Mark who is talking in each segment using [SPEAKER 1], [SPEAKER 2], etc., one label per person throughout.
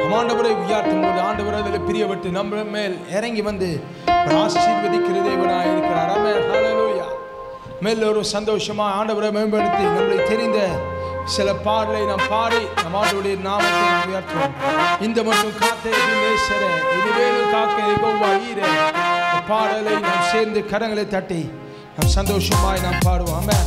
[SPEAKER 1] நம் ஆண்டவரை உயர்த்தும் போது ஆண்டவர் அதில் பிரியப்பட்டு நம்ம மேல் இறங்கி வந்து ஒரு ஆசீர்வதிக்கிற தேவனாய் இருக்கிறார் ஆமென் ஹalleluya மேல் ஒரு சந்தோஷமா ஆண்டவரை மேம்படுத்தி நம்மளை தெரிந்த சில பாடலை நாம் பாடி நம் ஆண்டவருடைய நாமத்தை நாம் உயர்த்துவோம் இந்த மட்டும் காத்த நேசர இது வேணும் காக்க எகோவா ஈரே இந்த பாடலை நாம் சேர்ந்து கரங்களை தட்டி நாம் சந்தோஷமாய் நாம் பாடுவோம் ஆமென்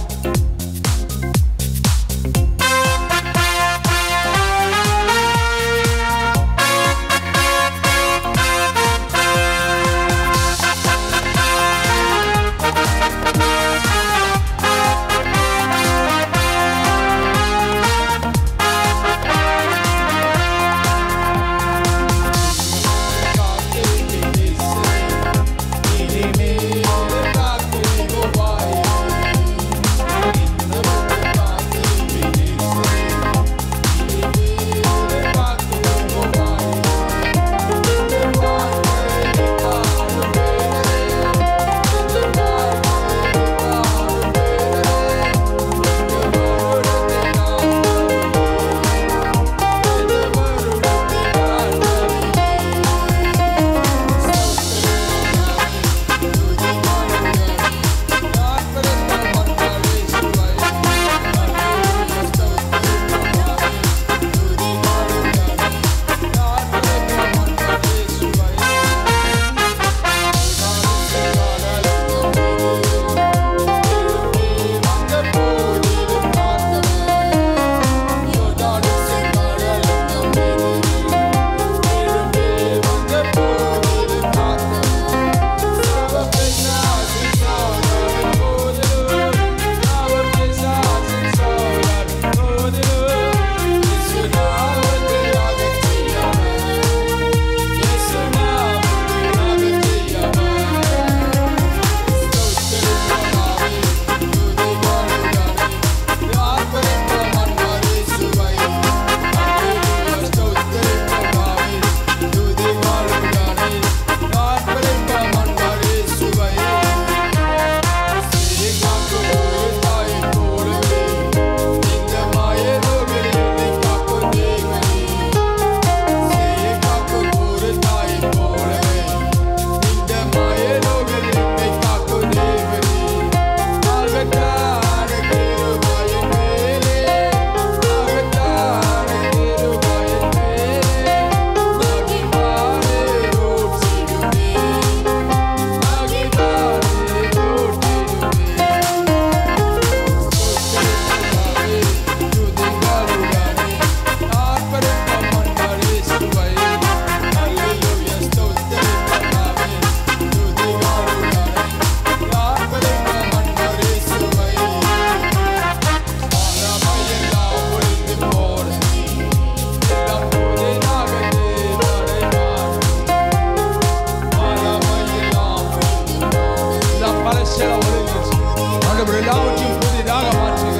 [SPEAKER 1] எல்லாம் பழசெல ஒளிஞ்சிச்சு. ஆண்டவர் எல்லாவற்றையும் புதிதாக மாற்றுகிறார்.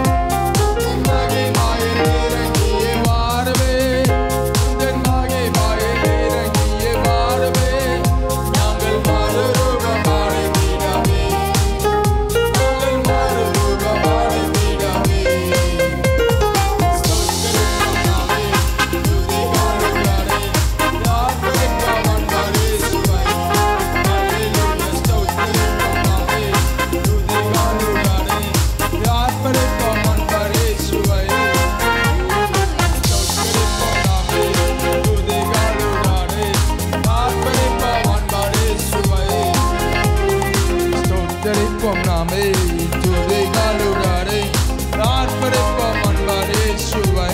[SPEAKER 1] மகை மாயை இறங்கியே வாருமே. உந்தன் மகை மாயை இறங்கியே வாருமே. நாங்கள் மறுரூபமடைந்திடவே. நாங்கள் மறுரூபமடைந்திடவே. ஸ்தோத்திரமாவே, துதி பாடுகிறாரே. யார் பிழைப்பான் மறுசுவை. அல்லேலூயா, ஸ்தோத்திரமாவே, துதி பாடுகிறாரே. யார் பிழைப்பான் மறுசுவை. ஸ்தோத்திரமாவே, துதி பாடுகிறாரே. யார் பிழைப்பான் மறுசுவை. ஸ்தோத்தரிப்போம் நாமே துதிகளுடனே ஆர்ப்பரிப்போம் அன்பாரே சுவை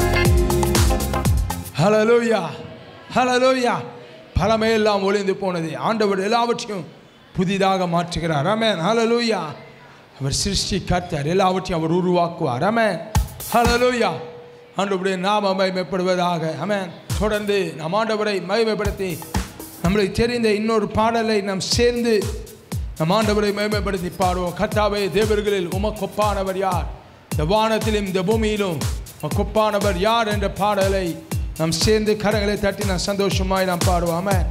[SPEAKER 1] ஹலலூயா ஹலலூயா பழமையெல்லாம் ஒளிந்து போனது ஆண்டவர் எல்லாவற்றையும் புதிதாக மாற்றுகிறார் ஆமென் ஹலலூயா அவர் சிருஷ்டி கர்த்தர் எல்லாவற்றையும் அவர் உருவாக்குவார் ஆமென் ஹலலூயா ஆண்டவருடைய நாம மகிமைப்படுவதாக ஆமென் தொடர்ந்து நம் ஆண்டவரை மகிமைப்படுத்தி நம்மளை தெரிந்த இன்னொரு பாடலை நாம் சேர்ந்து நம் ஆண்டவரை மேம்படுத்தி பாடுவோம் கர்த்தாவே தேவர்களில் உமக்கொப்பானவர் யார் இந்த வானத்திலும் இந்த பூமியிலும் உமக்கொப்பானவர் யார் என்ற பாடலை நாம் சேர்ந்து கரங்களை தட்டி நான் சந்தோஷமாய் நாம் பாடுவோம் ஆமென்.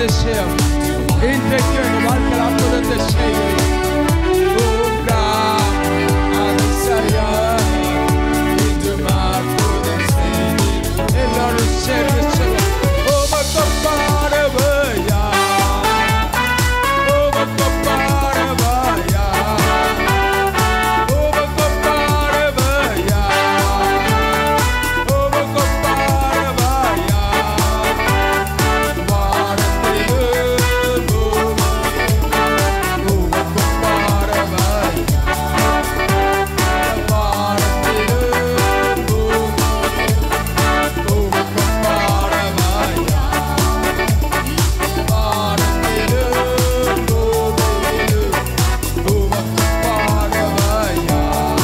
[SPEAKER 1] அதிசயம் இன்றைக்கு எங்கள் வாழ்க்கையில் அற்புதத்தை செய்கிறேன் ஓங்கா அதிசயம் இன்றும் அற்புதம் செய்கிறேன் எல்லாரும் சேர்ந்து சொல்லுவோம் உமக்கு பாடுவையா உமக்கு பாடுவையா உமக்கு பாடுவையா உமக்கு பாடுவையா வானத்திலும் பூமியிலும் உமக்கு பாடுவையா வானத்திலும் பூமியிலும் உமக்கு பாடுவையா வானத்திலும் பூமியிலும் உமக்கு பாடுவையா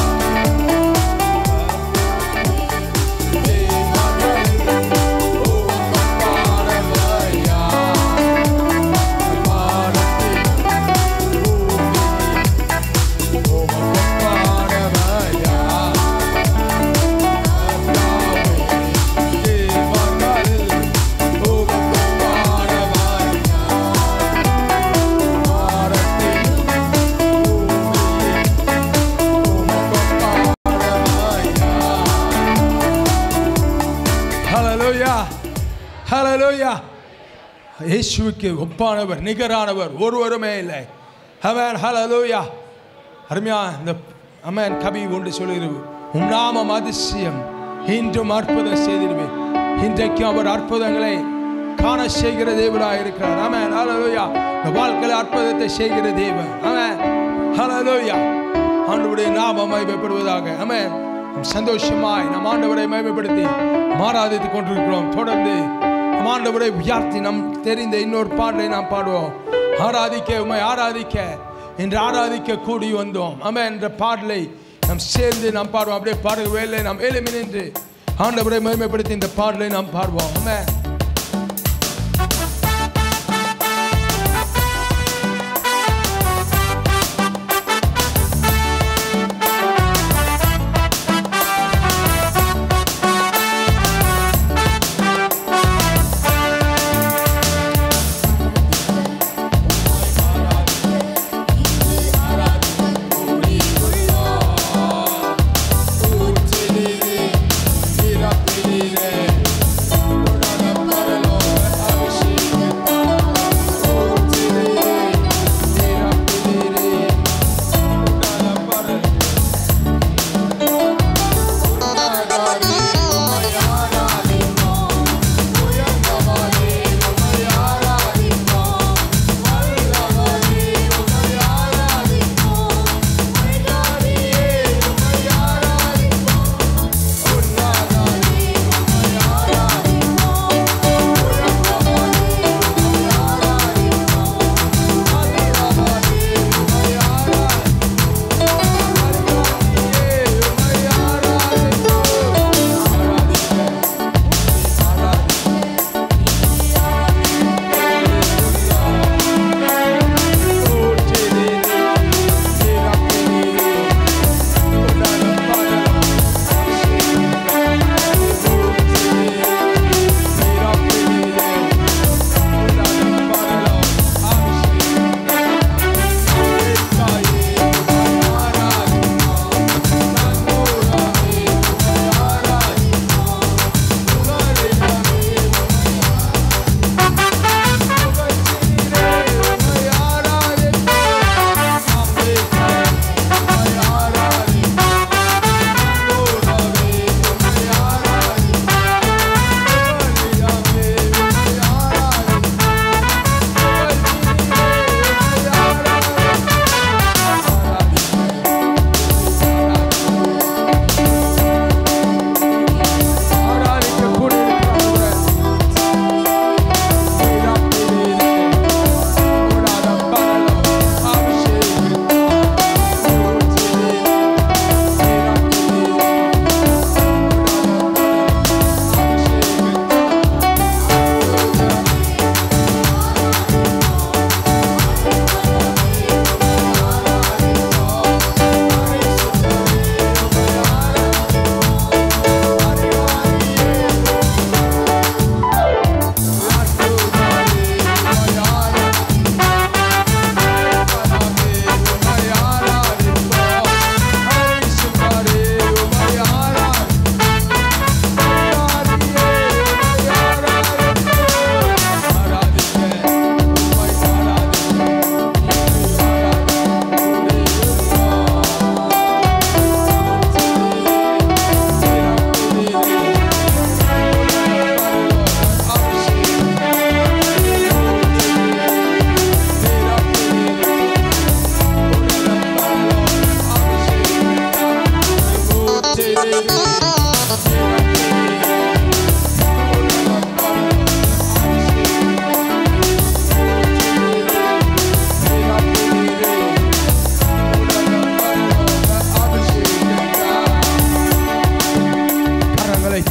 [SPEAKER 1] ஹalleluya ஹalleluya இயேசுவுக்கு ஒப்பானவர் நிகரானவர் ஒருவருமே இல்லை அவன் ஹalleluya அருமையா இந்த அமன் கவி ஒன்று சொல்லுகிறது உம் நாமம் அதிசயம் இன்றும் அற்புதம் செய்திருவேன் இன்றைக்கு அவர் அற்புதங்களை காண செய்கிற தேவனாக இருக்கிறார் ஆமென் ஹalleluya இந்த வாழ்க்கையில் அற்புதத்தை செய்கிற தேவன் ஆமென் ஹalleluya ஆண்டவருடைய நாமம் மகிமைப்படுவதாக ஆமென் நம் சந்தோஷமாய் நம் ஆண்டவரை மகிமைப்படுத்தி மாறாதித்துக் கொண்டிருக்கிறோம் தொடர்ந்து நம் ஆண்டவரை உயர்த்தி நம் தெரிந்த இன்னொரு பாடலை நாம் பாடுவோம் ஆராதிக்க உண்மை ஆராதிக்க என்று ஆராதிக்க கூடி வந்தோம் ஆமென் என்ற பாடலை நாம் சேர்ந்து நாம் பாடுவோம் அப்படியே பாடுகிற வேலை நாம் ஏழுமி நின்று ஆண்டவரை மகிமைப்படுத்தி இந்த பாடலை நாம் பாடுவோம் ஆமென் ஊற்றினீரே, நிரப்பினீரே, உலகம்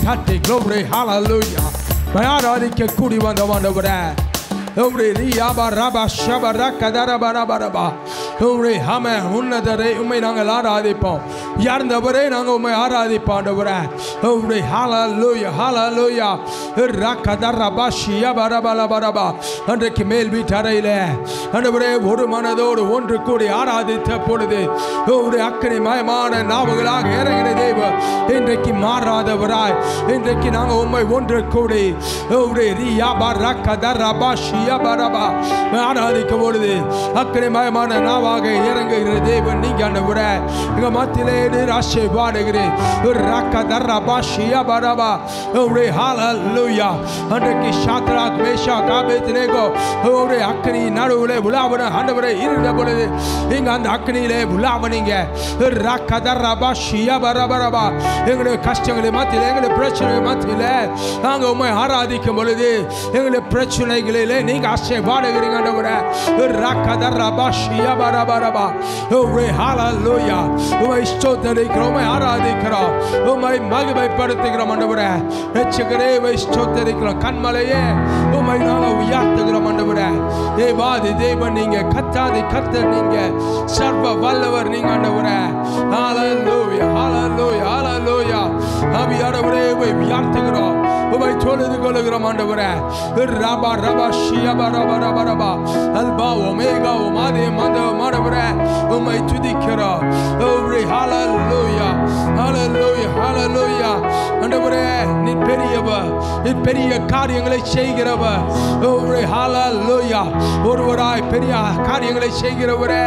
[SPEAKER 1] தட்டி glory hallelujah ஆராதிக்க கூடி வந்த ஆண்டவரே Ore riyaba raba shaba raka daraba raba raba. Ore hame உன்னதரை உம்மை நாங்கள் ஆராதிப்போம் யார்ந்தவரே நாங்கள் உம்மை ஆராதிப்போம் ஆண்டவரே Ore hallelujah hallelujah raka daraba shiyaba raba raba raba. அன்றைக்கு மேல் வீட்டறையிலே ஆண்டவரே ஒரு மனதோடு ஒன்று கூடி ஆராதித்த பொழுது ஒரு அக்கறை மயமான நாவுகளாக இறங்கின தேவ இன்றைக்கு மாறாதவராய் இன்றைக்கு நாங்கள் உம்மை ஒன்று கூடி ஒரு ரியாபா ரக்க தரபா ஷியபா ரபா ஆராதிக்கும் பொழுது அக்கறை மயமான நாவாக இறங்குகிற தேவன் நீங்க ஆண்டவரே எங்க மத்தியிலே நீர் ஆசீர்வாடுகிறேன் ஒரு ரக்க தரபா ஷியபா ரபா ஒரு ஹalleluya அன்றைக்கு ஷாத்ராக் மேஷாக் ஆபேத்நேகோ ஒரு அக்கனி நடுவுல உலாவன ஆண்டவரே இருந்த பொழுது இங்க அந்த அக்கனியிலே உலாவனீங்க ரக்க தரபா ஷியபா ரபா ரபா எங்களுடைய கஷ்டங்களை மத்தியில் எங்களுடைய பிரச்சனை மத்தியில் நாங்கள் உண்மை ஆராதிக்கும் பொழுது எங்களுடைய பிரச்சனைகளிலே நீங்க ஆசைப்பாடுகிறீங்க ஆண்டவரே ரக்கத ரபா ஷியபா ரபா ரபா உம்மை ஹalleluya உம்மை ஸ்தோத்திரிக்கிறோம் உம்மை ஆராதிக்கிறோம் உம்மை மகிமைப்படுத்துகிறோம் ஆண்டவரே ரட்சகரே உம்மை ஸ்தோத்திரிக்கிறோம் கண்மலையே உம்மை நாங்கள் உயர்த்துகிறோம் ஆண்டவரே தேவாதி தேவன் நீங்க கத்தாதி கத்தர் நீங்க சர்வ வல்லவர் நீங்க ஆண்டவரே ஹalleluya ஹalleluya ஹalleluya ஆவியானவரே உம்மை உயர்த்துகிறோம் உம்மை தொழுது கொள்ளுகிறோம் ஆண்டவரே ரபா ரபா ஷியபா ரபா ரபா ரபா அல்பா ஒமேகா உமாதே மந்த மாடவரே உம்மை துதிக்கிறோம் ஓரி ஹalleluya ஹalleluya ஹalleluya ஆண்டவரே நீ பெரியவர் நீ பெரிய காரியங்களை செய்கிறவர் ஓரி ஹalleluya ஒருவராய் பெரிய காரியங்களை செய்கிறவரே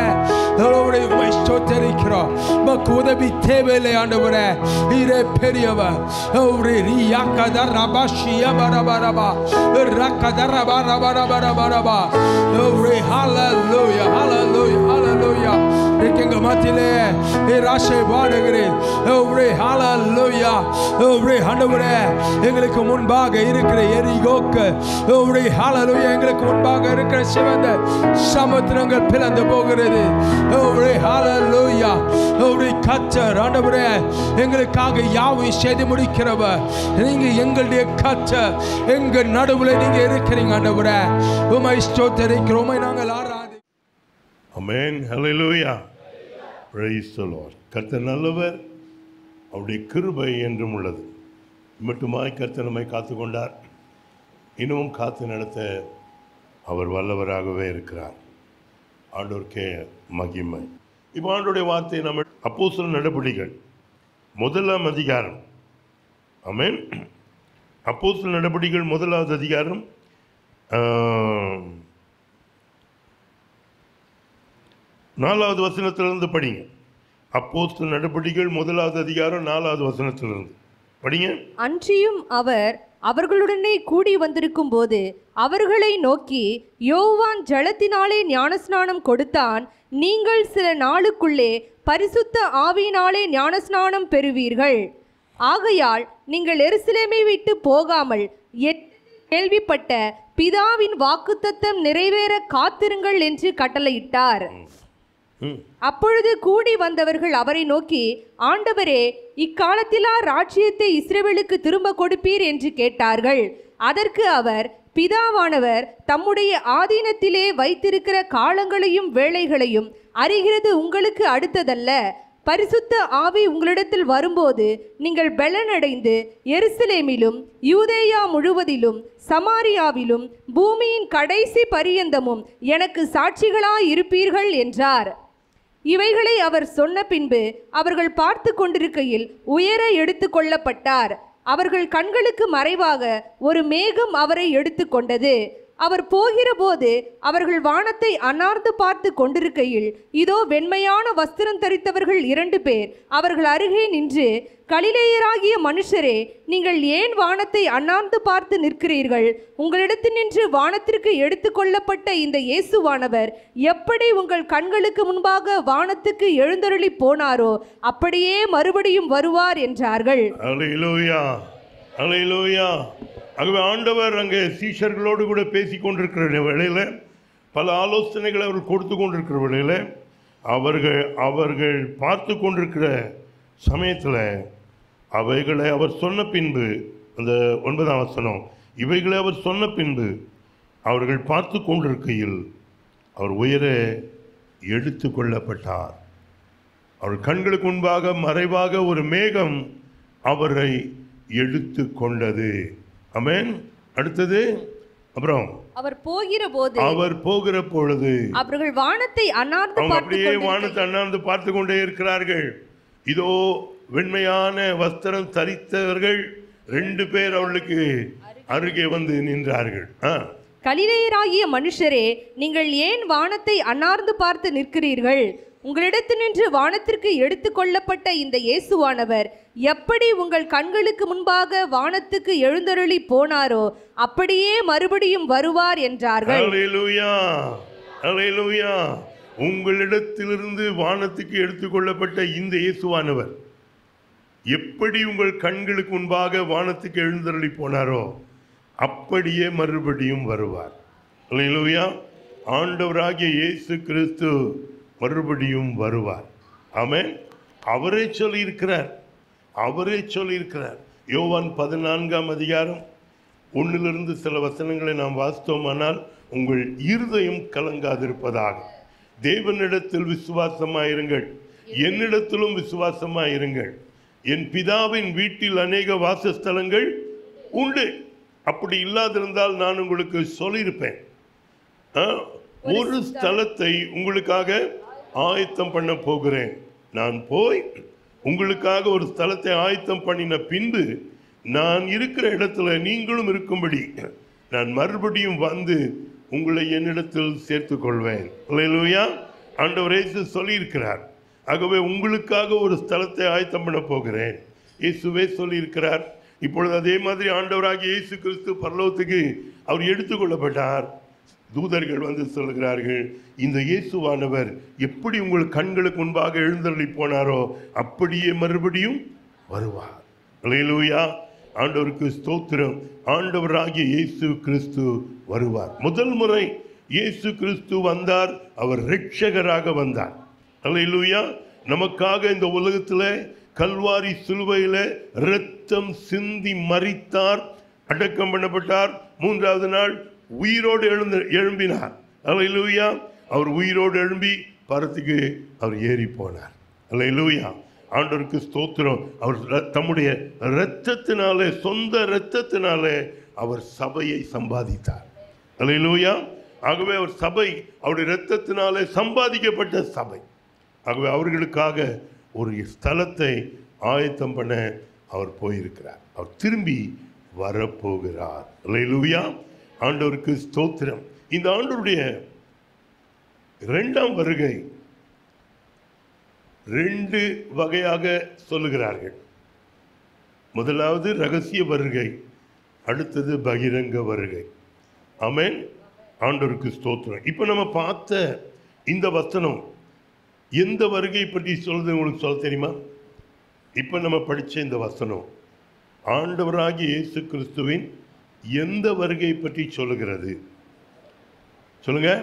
[SPEAKER 1] ஓரி உம்மை ஸ்தோத்திரிக்கிறோம் உமக்கு உதவி தேவையில்லை ஆண்டவரே நீரே பெரியவர் ஓரி ரியாக்கத ரபா ஷியபா ரபா ரபா ரக்கத ரபா ரபா ரபா ரபா ரபா ஓரி ஹalleluya ஹalleluya ஹalleluya எங்க மத்தியிலே நீர் ஆசீர்வாடுகிறேன் ஓரி ஹalleluya ஓரி ஆண்டவரே எங்களுக்கு முன்பாக இருக்கிற எரிகோக்கு ஓரி ஹalleluya எங்களுக்கு முன்பாக இருக்கிற சிவந்த சமுத்திரங்கள் பிளந்து போகிறது ஓரி ஹalleluya ஓரி கத்தர் ஆண்டவரே எங்களுக்காக யாவும் செய்து முடிக்கிறவர் நீங்க எங்களுடைய கத்தர் எங்க நடுவுல நீங்க இருக்கிறீங்க ஆண்டவரே உமை ஸ்தோத்தரிக்கிறோம் உமை நாங்கள் ஆராதி
[SPEAKER 2] அமேன் ஹalleluya praise the lord கர்த்தர் நல்லவர் அவருடைய கிருபை என்றும் உள்ளது மட்டுமாய் கர்த்தர் நம்மை காத்து கொண்டார் இன்னமும் காத்து நடத்த அவர் வல்லவராகவே இருக்கிறார் ஆண்டோருக்கே மகிமை இப்போ ஆண்டோடைய வார்த்தை நம்ம அப்போஸ்தலர் நடபடிகள் முதலாம் அதிகாரம் அமேன் அப்போஸ்தலர் நடபடிகள் முதலாவது அதிகாரம் ஆம், நாலாவது வசனத்திலிருந்து படிங்க அப்போஸ்தலர் நடபடிகள் முதலாவது அதிகாரம் நாலாவது வசனத்திலிருந்து படிங்க
[SPEAKER 3] அன்றியும் அவர் அவர்களுடனே கூடி வந்திருக்கும் போது அவர்களை நோக்கி யோவான் ஜலத்தினாலே ஞானஸ்நானம் கொடுத்தான் நீங்கள் சில நாளுக்குள்ளே பரிசுத்த ஆவியினாலே ஞானஸ்நானம் பெறுவீர்கள் ஆகையால் நீங்கள் எருசலேமை விட்டு போகாமல் எட் கேள்விப்பட்ட பிதாவின் வாக்குத்தத்தம் நிறைவேற காத்திருங்கள் என்று கட்டளையிட்டார்
[SPEAKER 2] ம்
[SPEAKER 3] அப்பொழுது கூடி வந்தவர்கள் அவரை நோக்கி ஆண்டவரே இக்காலத்திலா ராஜ்யத்தை இஸ்ரவேலுக்கு திரும்ப கொடுப்பீர் என்று கேட்டார்கள் அதற்கு அவர் பிதாவானவர் தம்முடைய ஆதீனத்திலே வைத்திருக்கிற காலங்களையும் வேளைகளையும் அறிகிறது உங்களுக்கு அடுத்ததல்ல பரிசுத்த ஆவி உங்களிடத்தில் வரும்போது நீங்கள் பெலனடைந்து எருசலேமிலும் யூதேயா முழுவதிலும் சமாரியாவிலும் பூமியின் கடைசி பரியந்தமும் எனக்கு சாட்சிகளாய் இருப்பீர்கள் என்றார் இவைகளை அவர் சொன்ன பின்பு அவர்கள் பார்த்து கொண்டிருக்கையில் உயர எடுத்து கொள்ளப்பட்டார் அவர்கள் கண்களுக்கு மறைவாக ஒரு மேகம் அவரை எடுத்துக்கொண்டது அவர் போகிறபோது அவர்கள் வானத்தை அன்னார்ந்து பார்த்து கொண்டிருக்கையில் இதோ வெண்மையான வஸ்திரம் தரித்தவர்கள் இரண்டு பேர் அவர்கள் அருகே நின்று கலிலேயராகிய மனுஷரே நீங்கள் ஏன் வானத்தை அண்ணாந்து பார்த்து நிற்கிறீர்கள் உங்களிடத்தில் நின்று வானத்திற்கு எடுத்துக்கொள்ளப்பட்ட இந்த இயேசுவானவர் எப்படி உங்கள் கண்களுக்கு முன்பாக வானத்துக்கு எழுந்தருளி போனாரோ அப்படியே மறுபடியும் வருவார் என்றார்கள்
[SPEAKER 2] அலையிலோயா அலையிலோயா ஆகவே ஆண்டவர் அங்கே சீஷர்களோடு கூட பேசி கொண்டிருக்கிற வேளையில் பல ஆலோசனைகளை அவர் கொடுத்து கொண்டிருக்கிற வேளையில் அவர்கள் அவர்கள் பார்த்து கொண்டிருக்கிற சமயத்தில் அவைகளை அவர் சொன்ன பின்பு அந்த ஒன்பதாம் வசனம் இவைகளை அவர் சொன்ன பின்பு அவர்கள் பார்த்து கொண்டிருக்கையில் அவர் உயர எடுத்து கொள்ளப்பட்டார் அவர் கண்களுக்கு முன்பாக மறைவாக ஒரு மேகம் அவரை எடுத்து கொண்டது அமேன் அடுத்தது அப்புறம்
[SPEAKER 3] அவர் போகிற போது
[SPEAKER 2] அவர் போகிற பொழுது
[SPEAKER 3] அவர்கள் வானத்தை அண்ணாந்து
[SPEAKER 2] அவங்க
[SPEAKER 3] பார்த்து
[SPEAKER 2] அப்படியே வானத்தை அண்ணாந்து பார்த்து கொண்டே இருக்கிறார்கள் இதோ வெண்மையான வஸ்திரம் தரித்தவர்கள் ரெண்டு பேர் அவர்களுக்கு அருகே வந்து நின்றார்கள் ஆ
[SPEAKER 3] கலிலேயராகிய மனுஷரே நீங்கள் ஏன் வானத்தை அண்ணார்ந்து பார்த்து நிற்கிறீர்கள் உங்களிடத்தினின்று வானத்திற்கு எடுத்துக்கொள்ளப்பட்ட இந்த இயேசுவானவர் எப்படி உங்கள் கண்களுக்கு முன்பாக வானத்துக்கு எழுந்தருளி போனாரோ அப்படியே மறுபடியும் வருவார் என்றார்கள்
[SPEAKER 2] ஹalleluya ஹalleluya உங்களிடத்திலிருந்து வானத்துக்கு எடுத்துக்கொள்ளப்பட்ட இந்த இயேசுவானவர் எப்படி உங்கள் கண்களுக்கு முன்பாக வானத்துக்கு எழுந்தருளி போனாரோ அப்படியே மறுபடியும் வருவார் ஹalleluya ஆண்டவராகிய இயேசு கிறிஸ்து மறுபடியும் வருவார் ஆமென் அவரே சொல்லியிருக்கிறார் அவரே சொல்லியிருக்கிறார் யோவான் பதினான்காம் அதிகாரம் ஒன்னிலிருந்து சில வசனங்களை நாம் வாசித்தோமானால் உங்கள் இருதயம் கலங்காதிருப்பதாக தேவனிடத்தில் விசுவாசமாயிருங்கள் என்னிடத்திலும் விசுவாசமாயிருங்கள் என் பிதாவின் வீட்டில் அநேக வாசஸ்தலங்கள் உண்டு அப்படி இல்லாதிருந்தால் நான் உங்களுக்கு சொல்லியிருப்பேன் ஆ, ஒரு ஸ்தலத்தை உங்களுக்காக ஆயத்தம் பண்ண போகிறேன் நான் போய் உங்களுக்காக ஒரு ஸ்தலத்தை ஆயத்தம் பண்ணின பின்பு நான் இருக்கிற இடத்துல நீங்களும் இருக்கும்படி நான் மறுபடியும் வந்து உங்களை என்னிடத்தில் சேர்த்துக் கொள்வேன் அல்லேலூயா ஆண்டவர் இயேசு சொல்லியிருக்கிறார் ஆகவே உங்களுக்காக ஒரு ஸ்தலத்தை ஆயத்தம் பண்ண போகிறேன் இயேசுவே சொல்லியிருக்கிறார் இப்பொழுது அதே மாதிரி ஆண்டவராகிய இயேசு கிறிஸ்து பரலோகத்துக்கு அவர் எடுத்துக்கொள்ளப்பட்டார் தூதர்கள் வந்து சொல்கிறார்கள் இந்த இயேசுவானவர் எப்படி உங்கள் கண்களுக்கு முன்பாக எழுந்தருளி போனாரோ அப்படியே மறுபடியும் வருவார் அல்லேலூயா ஆண்டவருக்கு ஸ்தோத்திரம் ஆண்டவராகிய இயேசு கிறிஸ்து வருவார் முதல் முறை இயேசு கிறிஸ்து வந்தார் அவர் இரட்சகராக வந்தார் அல்லேலூயா நமக்காக இந்த உலகத்தில் கல்வாரி சிலுவையில இரத்தம் சிந்தி மரித்தார் அடக்கம் பண்ணப்பட்டார் மூன்றாவது நாள் உயிரோடு எழுந்து எழும்பினார் அல்லேலூயா அவர் உயிரோடு எழும்பி பரத்துக்கு அவர் ஏறி போனார் அல்லேலூயா ஆண்டவருக்கு ஸ்தோத்திரம் அவர் ர- தம்முடைய இரத்தத்தினாலே சொந்த இரத்தத்தினாலே அவர் சபையை சம்பாதித்தார் அல்லேலூயா ஆகவே அவர் சபை அவருடைய இரத்தத்தினாலே சம்பாதிக்கப்பட்ட சபை ஆகவே அவர்களுக்காக ஒரு ஸ்தலத்தை ஆயத்தம் பண்ண அவர் போயிருக்கிறார் அவர் திரும்பி வரப்போகிறார் அல்லேலூயா ஆண்டவருக்கு ஸ்தோத்திரம் இந்த ஆண்டவருடைய இரண்டாம் வருகை ரெண்டு வகையாக சொல்லுகிறார்கள் முதலாவது ரகசிய வருகை அடுத்தது பகிரங்க வருகை ஆமென் ஆண்டவருக்கு ஸ்தோத்திரம் இப்போ நம்ம பார்த்த இந்த வசனம் எந்த வருகை பற்றி சொல்றது உங்களுக்கு சொல்ல தெரியுமா இப்போ நம்ம படிச்ச இந்த வசனம் ஆண்டவராகிய இயேசு கிறிஸ்துவின் எந்த வருகை பற்றி சொல்லுகிறது சொல்லுங்க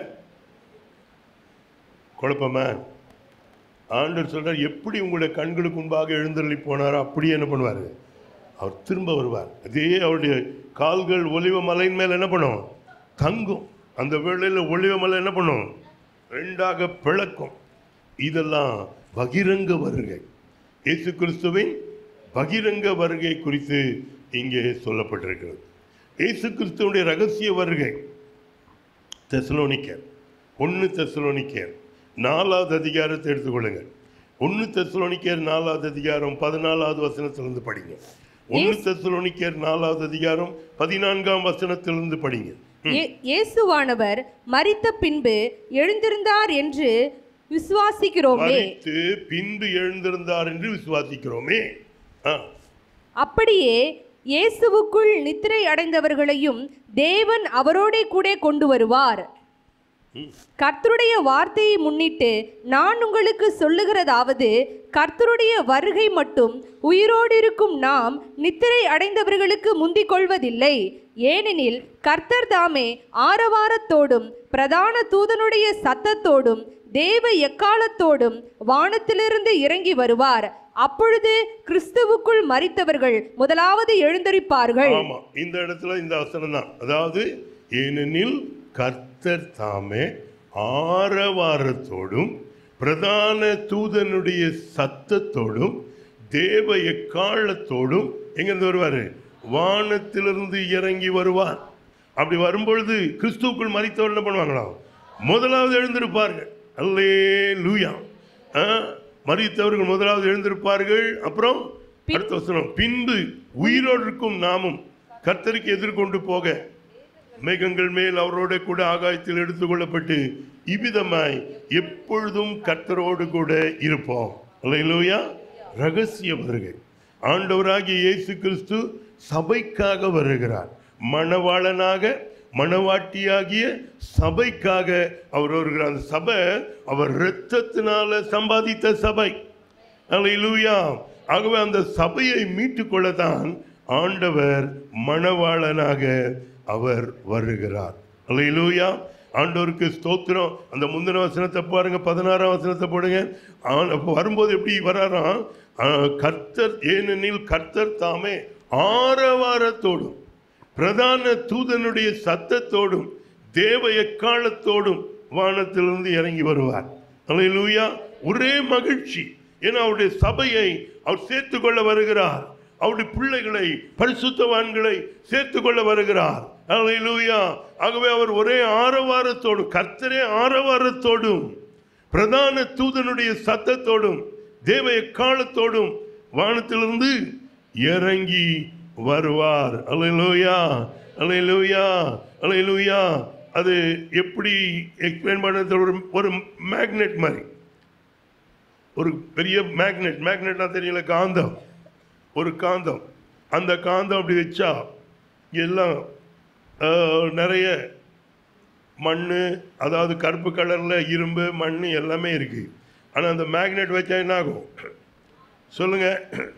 [SPEAKER 2] குழப்பமா ஆண்டவர் சொல்றார் எப்படி உங்களுடைய கண்களுக்கு முன்பாக எழுந்தருளி போனாரோ அப்படியே என்ன பண்ணுவார் அவர் திரும்ப வருவார் அதே அவருடைய கால்கள் ஒலிவ மலையின் மேல் என்ன பண்ணும் தங்கும் அந்த வேளையில் ஒலிவ மலை என்ன பண்ணும் ரெண்டாக பிளக்கும் இதெல்லாம் பகிரங்க வருகை இயேசு கிறிஸ்துவின் பகிரங்க வருகை குறித்து இங்கே சொல்லப்பட்டிருக்கிறது இயேசு கிறிஸ்துவனுடைய ரகசிய வருகை தெசலோனிக்கர் ஒன்று தெசலோனிக்கர் நாலாவது அதிகாரத்தை எடுத்துக்கொள்ளுங்க ஒன்று தெசலோனிக்கர் நாலாவது அதிகாரம் பதினாலாவது வசனத்திலிருந்து படிங்க ஒன்று தெசலோனிக்கர் நாலாவது அதிகாரம் பதினான்காம் வசனத்திலிருந்து படிங்க
[SPEAKER 3] இயே- இயேசுவானவர் மரித்த பின்பு எழுந்திருந்தார் என்று விசுவாசிக்கிறோமே
[SPEAKER 2] மரித்து பின்பு எழுந்திருந்தார் என்று விசுவாசிக்கிறோமே ஆ,
[SPEAKER 3] அப்படியே இயேசுவுக்குள் நித்திரை அடைந்தவர்களையும் தேவன் அவரோடே கூட கொண்டு வருவார் கர்த்தருடைய வார்த்தையை முன்னிட்டு நான் உங்களுக்கு சொல்லுகிறதாவது கர்த்தருடைய வருகை மட்டும் உயிரோடு இருக்கும் நாம் நித்திரை அடைந்தவர்களுக்கு முந்திக் கொள்வதில்லை ஏனெனில் கர்த்தர் தாமே ஆரவாரத்தோடும் பிரதான தூதனுடைய சத்தத்தோடும் தேவ எக்காலத்தோடும் வானத்திலிருந்து இறங்கி வருவார் அப்பொழுது கிறிஸ்துவுக்குள் மரித்தவர்கள் முதலாவது எழுந்தரிப்பார்கள்
[SPEAKER 2] ஆமா இந்த இடத்துல இந்த வசனம் தான் அதாவது ஏனெனில் கர்த்தர் தாமே ஆரவாரத்தோடும் பிரதான தூதனுடைய சத்தத்தோடும் தேவ எக்காலத்தோடும் எங்கிருந்து வருவாரு வானத்திலிருந்து இறங்கி வருவார் அப்படி வரும்பொழுது கிறிஸ்துவுக்குள் மறித்தவர் என்ன பண்ணுவாங்களாம் முதலாவது எழுந்திருப்பார்கள் அல்லே லூயா மறித்தவர்கள் முதலாவது எழுந்திருப்பார்கள் அப்புறம் அடுத்த வசனம் பின்பு உயிரோடு இருக்கும் நாமும் கர்த்தருக்கு எதிர்கொண்டு போக மேகங்கள் மேல் அவரோட கூட ஆகாயத்தில் எடுத்துக்கொள்ளப்பட்டு இவ்விதமாய் எப்பொழுதும் கர்த்தரோடு கூட இருப்போம் அல்லேலூயா ரகசிய வருகை ஆண்டவராகிய இயேசு கிறிஸ்து சபைக்காக வருகிறார் மணவாளனாக மணவாட்டியாகிய சபைக்காக அவர் வருகிறார் அந்த சபை அவர் இரத்தத்தினால சம்பாதித்த சபை அல்லேலூயா ஆகவே அந்த சபையை மீட்டுக் கொள்ளத்தான் ஆண்டவர் மணவாளனாக அவர் வருகிறார் அல்லேலூயா ஆண்டவருக்கு ஸ்தோத்திரம் அந்த முந்தின வசனத்தை பாருங்க பதினாறாம் வசனத்தை போடுங்க ஆ- அப்போ வரும்போது எப்படி வராராம் ஆ, கர்த்தர் ஏனெனில் கர்த்தர் தாமே ஆரவாரத்தோடும் பிரதான தூதனுடைய சத்தத்தோடும் தேவ எக்காலத்தோடும் வானத்திலிருந்து இறங்கி வருவார் அல்லேலூயா ஒரே மகிழ்ச்சி ஏன்னா அவருடைய சபையை அவர் சேர்த்து கொள்ள வருகிறார் அவருடைய பிள்ளைகளை பரிசுத்தவான்களை சேர்த்து கொள்ள வருகிறார் அல்லேலூயா ஆகவே அவர் ஒரே ஆரவாரத்தோடு கர்த்தரே ஆரவாரத்தோடும் பிரதான தூதனுடைய சத்தத்தோடும் தேவ எக்காலத்தோடும் வானத்திலிருந்து இறங்கி வருவார் அல்லேலூயா அல்லேலூயா அல்லேலூயா அது எப்படி எக்ஸ்பிளைன் பண்ணது ஒரு ஒரு மேக்னெட் மாதிரி ஒரு பெரிய மேக்னெட் மேக்னெட்னா தெரியல காந்தம் ஒரு காந்தம் அந்த காந்தம் அப்படி வச்சா எல்லாம் ஆஹ், நிறைய மண் அதாவது கருப்பு கலரில் இரும்பு மண் எல்லாமே இருக்கு ஆனால் அந்த மேக்னெட் வச்சா என்ன ஆகும் சொல்லுங்க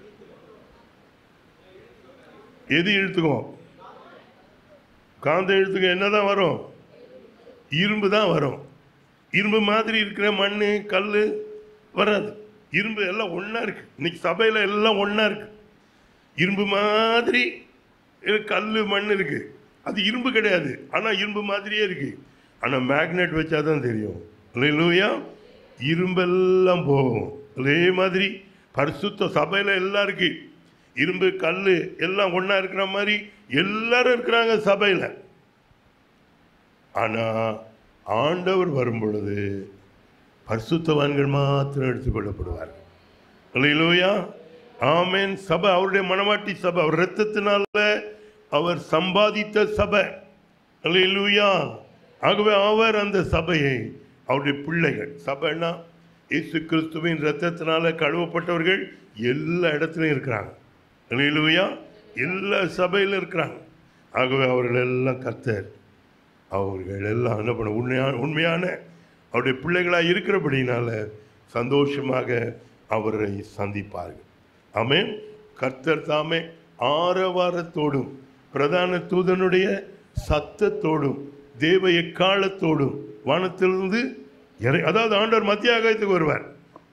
[SPEAKER 2] எது இழுத்துக்கும் காந்தம் இழுத்துக்கும் என்னதான் வரும் இரும்பு தான் வரும் இரும்பு மாதிரி இருக்கிற மண் கல் வராது இரும்பு எல்லாம் ஒன்றா இருக்கு இன்னைக்கு சபையில் எல்லாம் ஒன்றா இருக்கு இரும்பு மாதிரி கல் மண் இருக்கு அது இரும்பு கிடையாது ஆனால் இரும்பு மாதிரியே இருக்கு ஆனால் மேக்னெட் வச்சா தான் தெரியும் இல்லையா இரும்பெல்லாம் போகும் அதே மாதிரி பரிசுத்த சபையில் எல்லாம் இருக்கு இரும்பு கல் எல்லாம் ஒன்றா இருக்கிற மாதிரி எல்லாரும் இருக்கிறாங்க சபையில் ஆனால் ஆண்டவர் வரும் பொழுது பரிசுத்தவான்கள் மாத்திரம் எடுத்துக்கொள்ளப்படுவார்கள் அல்லேலூயா ஆமென் சபை அவருடைய மனவாட்டி சபை அவர் இரத்தத்தினால அவர் சம்பாதித்த சபை அல்லேலூயா ஆகவே அவர் அந்த சபையை அவருடைய பிள்ளைகள் சபைன்னா இயேசு கிறிஸ்துவின் இரத்தத்தினால கழுவப்பட்டவர்கள் எல்லா இடத்துலையும் இருக்கிறாங்க அல்லேலூயா எல்லா சபையிலும் இருக்கிறாங்க ஆகவே அவர்கள் எல்லாம் கர்த்தர் அவர்கள் எல்லாம் என்ன பண்ண உண்மையான உண்மையான அவருடைய பிள்ளைகளாக இருக்கிறபடினால சந்தோஷமாக அவரை சந்திப்பார்கள் ஆமென் கர்த்தர் தாமே ஆரவாரத்தோடும் பிரதான தூதனுடைய சத்தத்தோடும் தேவ எக்காலத்தோடும் வானத்திலிருந்து இறை அதாவது ஆண்டவர் மத்திய ஆகாயத்துக்கு வருவார்